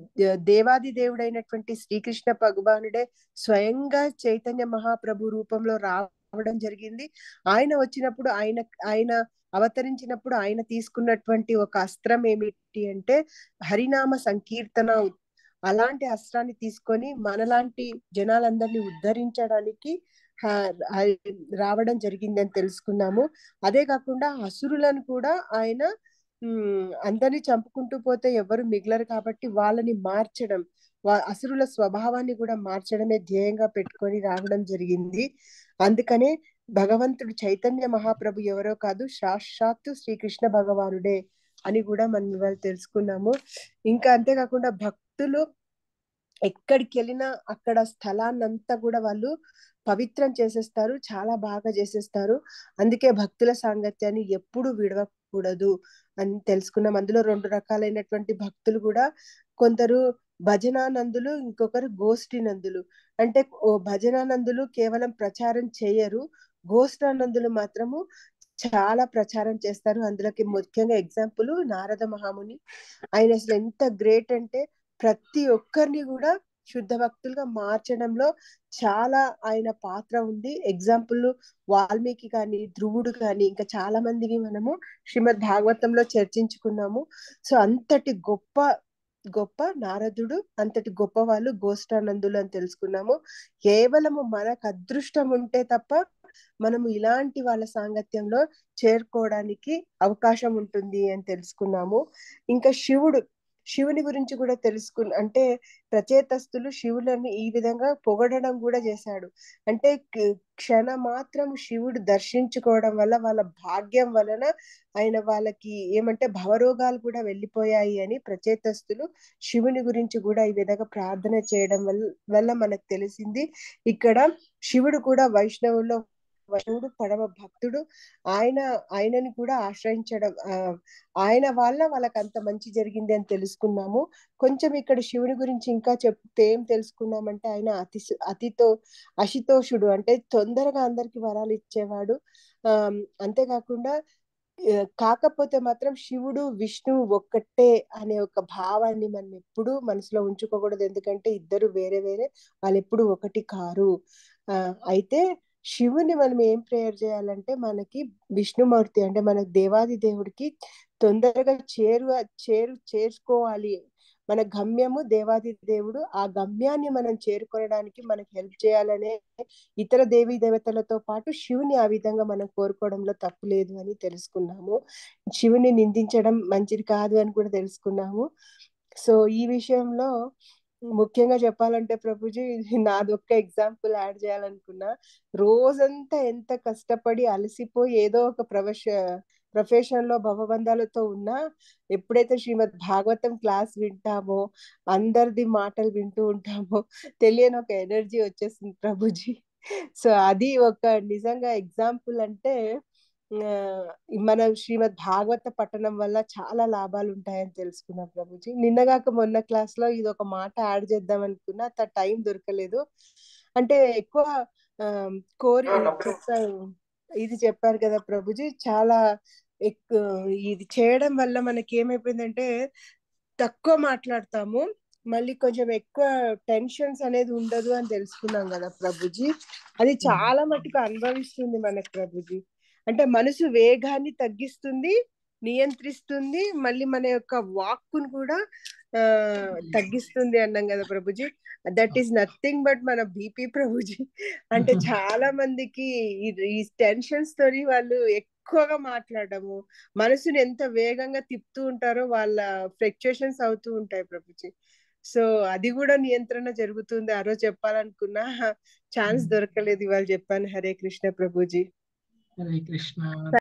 దేవాది దేవుడైనటువంటి శ్రీకృష్ణ భగవానుడే స్వయంగా చైతన్య మహాప్రభు రూపంలో రావడం జరిగింది ఆయన వచ్చినప్పుడు ఆయన ఆయన అవతరించినప్పుడు ఆయన తీసుకున్నటువంటి ఒక అస్త్రం ఏమిటి అంటే హరినామ సంకీర్తన అలాంటి అస్త్రాన్ని తీసుకొని మనలాంటి జనాలందరినీ ఉద్ధరించడానికి హ- హ- రావడం జరిగింది అని తెలుసుకున్నాము అదే కాకుండా అసురులను కూడా ఆయన ఉమ్, అందరినీ చంపుకుంటూ పోతే ఎవరు మిగలరు కాబట్టి వాళ్ళని మార్చడం వా- అసురుల స్వభావాన్ని కూడా మార్చడమే ధ్యేయంగా పెట్టుకొని రావడం జరిగింది అందుకనే భగవంతుడు చైతన్య మహాప్రభు ఎవరో కాదు సాక్షాత్తు శ్రీకృష్ణ భగవానుడే అని కూడా మనం ఇవాళ తెలుసుకున్నాము ఇంకా అంతేకాకుండా భక్తులు ఎక్కడికి వెళ్ళినా అక్కడ స్థలాన్నంతా కూడా వాళ్ళు పవిత్రం చేసేస్తారు చాలా బాగా చేసేస్తారు అందుకే భక్తుల సాంగత్యాన్ని ఎప్పుడు విడవకూడదు అని తెలుసుకున్నాం అందులో రెండు రకాలైనటువంటి భక్తులు కూడా కొందరు భజనానందులు ఇంకొకరు గోష్ఠి నందులు అంటే ఓ భజనానందులు కేవలం ప్రచారం చేయరు గోష్ఠానందులు మాత్రము చాలా ప్రచారం చేస్తారు అందులోకి ముఖ్యంగా ఎగ్జాంపుల్ నారద మహాముని ఆయన అసలు ఎంత గ్రేట్ అంటే ప్రతి ఒక్కరిని కూడా శుద్ధ భక్తులుగా మార్చడంలో చాలా ఆయన పాత్ర ఉంది ఎగ్జాంపుల్ వాల్మీకి కానీ ధ్రువుడు కానీ ఇంకా చాలా మందికి మనము శ్రీమద్ భాగవతంలో చర్చించుకున్నాము సో అంతటి గొప్ప గొప్ప నారదుడు అంతటి గొప్ప వాళ్ళు గోష్ఠానందులు అని తెలుసుకున్నాము కేవలము మనకు అదృష్టం ఉంటే తప్ప మనము ఇలాంటి వాళ్ళ సాంగత్యంలో చేరుకోవడానికి అవకాశం ఉంటుంది అని తెలుసుకున్నాము ఇంకా శివుడు శివుని గురించి కూడా తెలుసుకు అంటే ప్రచేతస్తులు శివులని ఈ విధంగా పొగడడం కూడా చేశాడు అంటే క- క్షణ మాత్రం శివుడు దర్శించుకోవడం వల్ల వాళ్ళ భాగ్యం వలన ఆయన వాళ్ళకి ఏమంటే భవరోగాలు కూడా వెళ్ళిపోయాయి అని ప్రచేతస్తులు శివుని గురించి కూడా ఈ విధంగా ప్రార్థన చేయడం వల్ల వల్ల మనకు తెలిసింది ఇక్కడ శివుడు కూడా వైష్ణవుల్లో వైష్ణవుడు పరమ భక్తుడు ఆయన ఆయనని కూడా ఆశ్రయించడం ఆ, ఆయన వల్ల వాళ్ళకి అంత మంచి జరిగింది అని తెలుసుకున్నాము కొంచెం ఇక్కడ శివుని గురించి ఇంకా చెప్తే ఏం తెలుసుకున్నామంటే ఆయన అతి అతితో అశితోషుడు అంటే తొందరగా అందరికి వరాలు ఇచ్చేవాడు ఆ అంతేకాకుండా ఆ, కాకపోతే మాత్రం శివుడు విష్ణువు ఒక్కటే అనే ఒక భావాన్ని మనం ఎప్పుడూ మనసులో ఉంచుకోకూడదు ఎందుకంటే ఇద్దరు వేరే వేరే వాళ్ళు ఎప్పుడు ఒకటి కారు ఆ అయితే శివుని మనం ఏం ప్రేయర్ చేయాలంటే మనకి విష్ణుమూర్తి అంటే మన దేవాది దేవుడికి తొందరగా చేరు చేరు చేరుకోవాలి మన గమ్యము దేవాది దేవుడు ఆ గమ్యాన్ని మనం చేరుకోవడానికి మనకి హెల్ప్ చేయాలనే ఇతర దేవీ దేవతలతో పాటు శివుని ఆ విధంగా మనం కోరుకోవడంలో తప్పు లేదు అని తెలుసుకున్నాము శివుని నిందించడం మంచిది కాదు అని కూడా తెలుసుకున్నాము సో ఈ విషయంలో ముఖ్యంగా చెప్పాలంటే ప్రభుజీ నాది ఒక్క ఎగ్జాంపుల్ యాడ్ చేయాలనుకున్నా రోజంతా ఎంత కష్టపడి అలసిపోయి ఏదో ఒక ప్రొఫెష ప్రొఫెషన్ లో భవబంధాలతో ఉన్నా ఎప్పుడైతే శ్రీమద్ భాగవతం క్లాస్ వింటామో అందరిది మాటలు వింటూ ఉంటామో తెలియని ఒక ఎనర్జీ వచ్చేసింది ప్రభుజీ సో అది ఒక నిజంగా ఎగ్జాంపుల్ అంటే ఆ, మన శ్రీమద్ భాగవత పఠనం వల్ల చాలా లాభాలు ఉంటాయని తెలుసుకున్నాం ప్రభుజీ నిన్నగాక మొన్న క్లాస్ లో ఇది ఒక మాట యాడ్ చేద్దాం అనుకున్నా అంత టైం దొరకలేదు అంటే ఎక్కువ ఆ, కోరి చెప్పారు ఇది చెప్పారు కదా ప్రభుజీ చాలా ఎక్కువ ఇది చేయడం వల్ల మనకి ఏమైపోయిందంటే తక్కువ మాట్లాడతాము మళ్ళీ కొంచెం ఎక్కువ టెన్షన్స్ అనేది ఉండదు అని తెలుసుకున్నాం కదా ప్రభుజీ అది చాలా మటుకు అనుభవిస్తుంది మనకు ప్రభుజీ అంటే మనసు వేగాన్ని తగ్గిస్తుంది నియంత్రిస్తుంది మళ్ళీ మన యొక్క వాక్కును కూడా ఆ తగ్గిస్తుంది అన్నాం కదా prabhuji that is nothing but మన బీపీ ప్రభుజీ అంటే చాలా మందికి ఈ- ఈ టెన్షన్స్ తోని వాళ్ళు ఎక్కువగా మాట్లాడము మనసుని ఎంత వేగంగా తిప్పుతూ ఉంటారో వాళ్ళ ఫ్లక్చుయేషన్స్ అవుతూ ఉంటాయి ప్రభుజీ సో అది కూడా నియంత్రణ జరుగుతుంది ఆ రోజు చెప్పాలనుకున్నా ఛాన్స్ దొరకలేదు ఇవాళ చెప్పాను హరే కృష్ణ ప్రభుజీ హరే కృష్ణ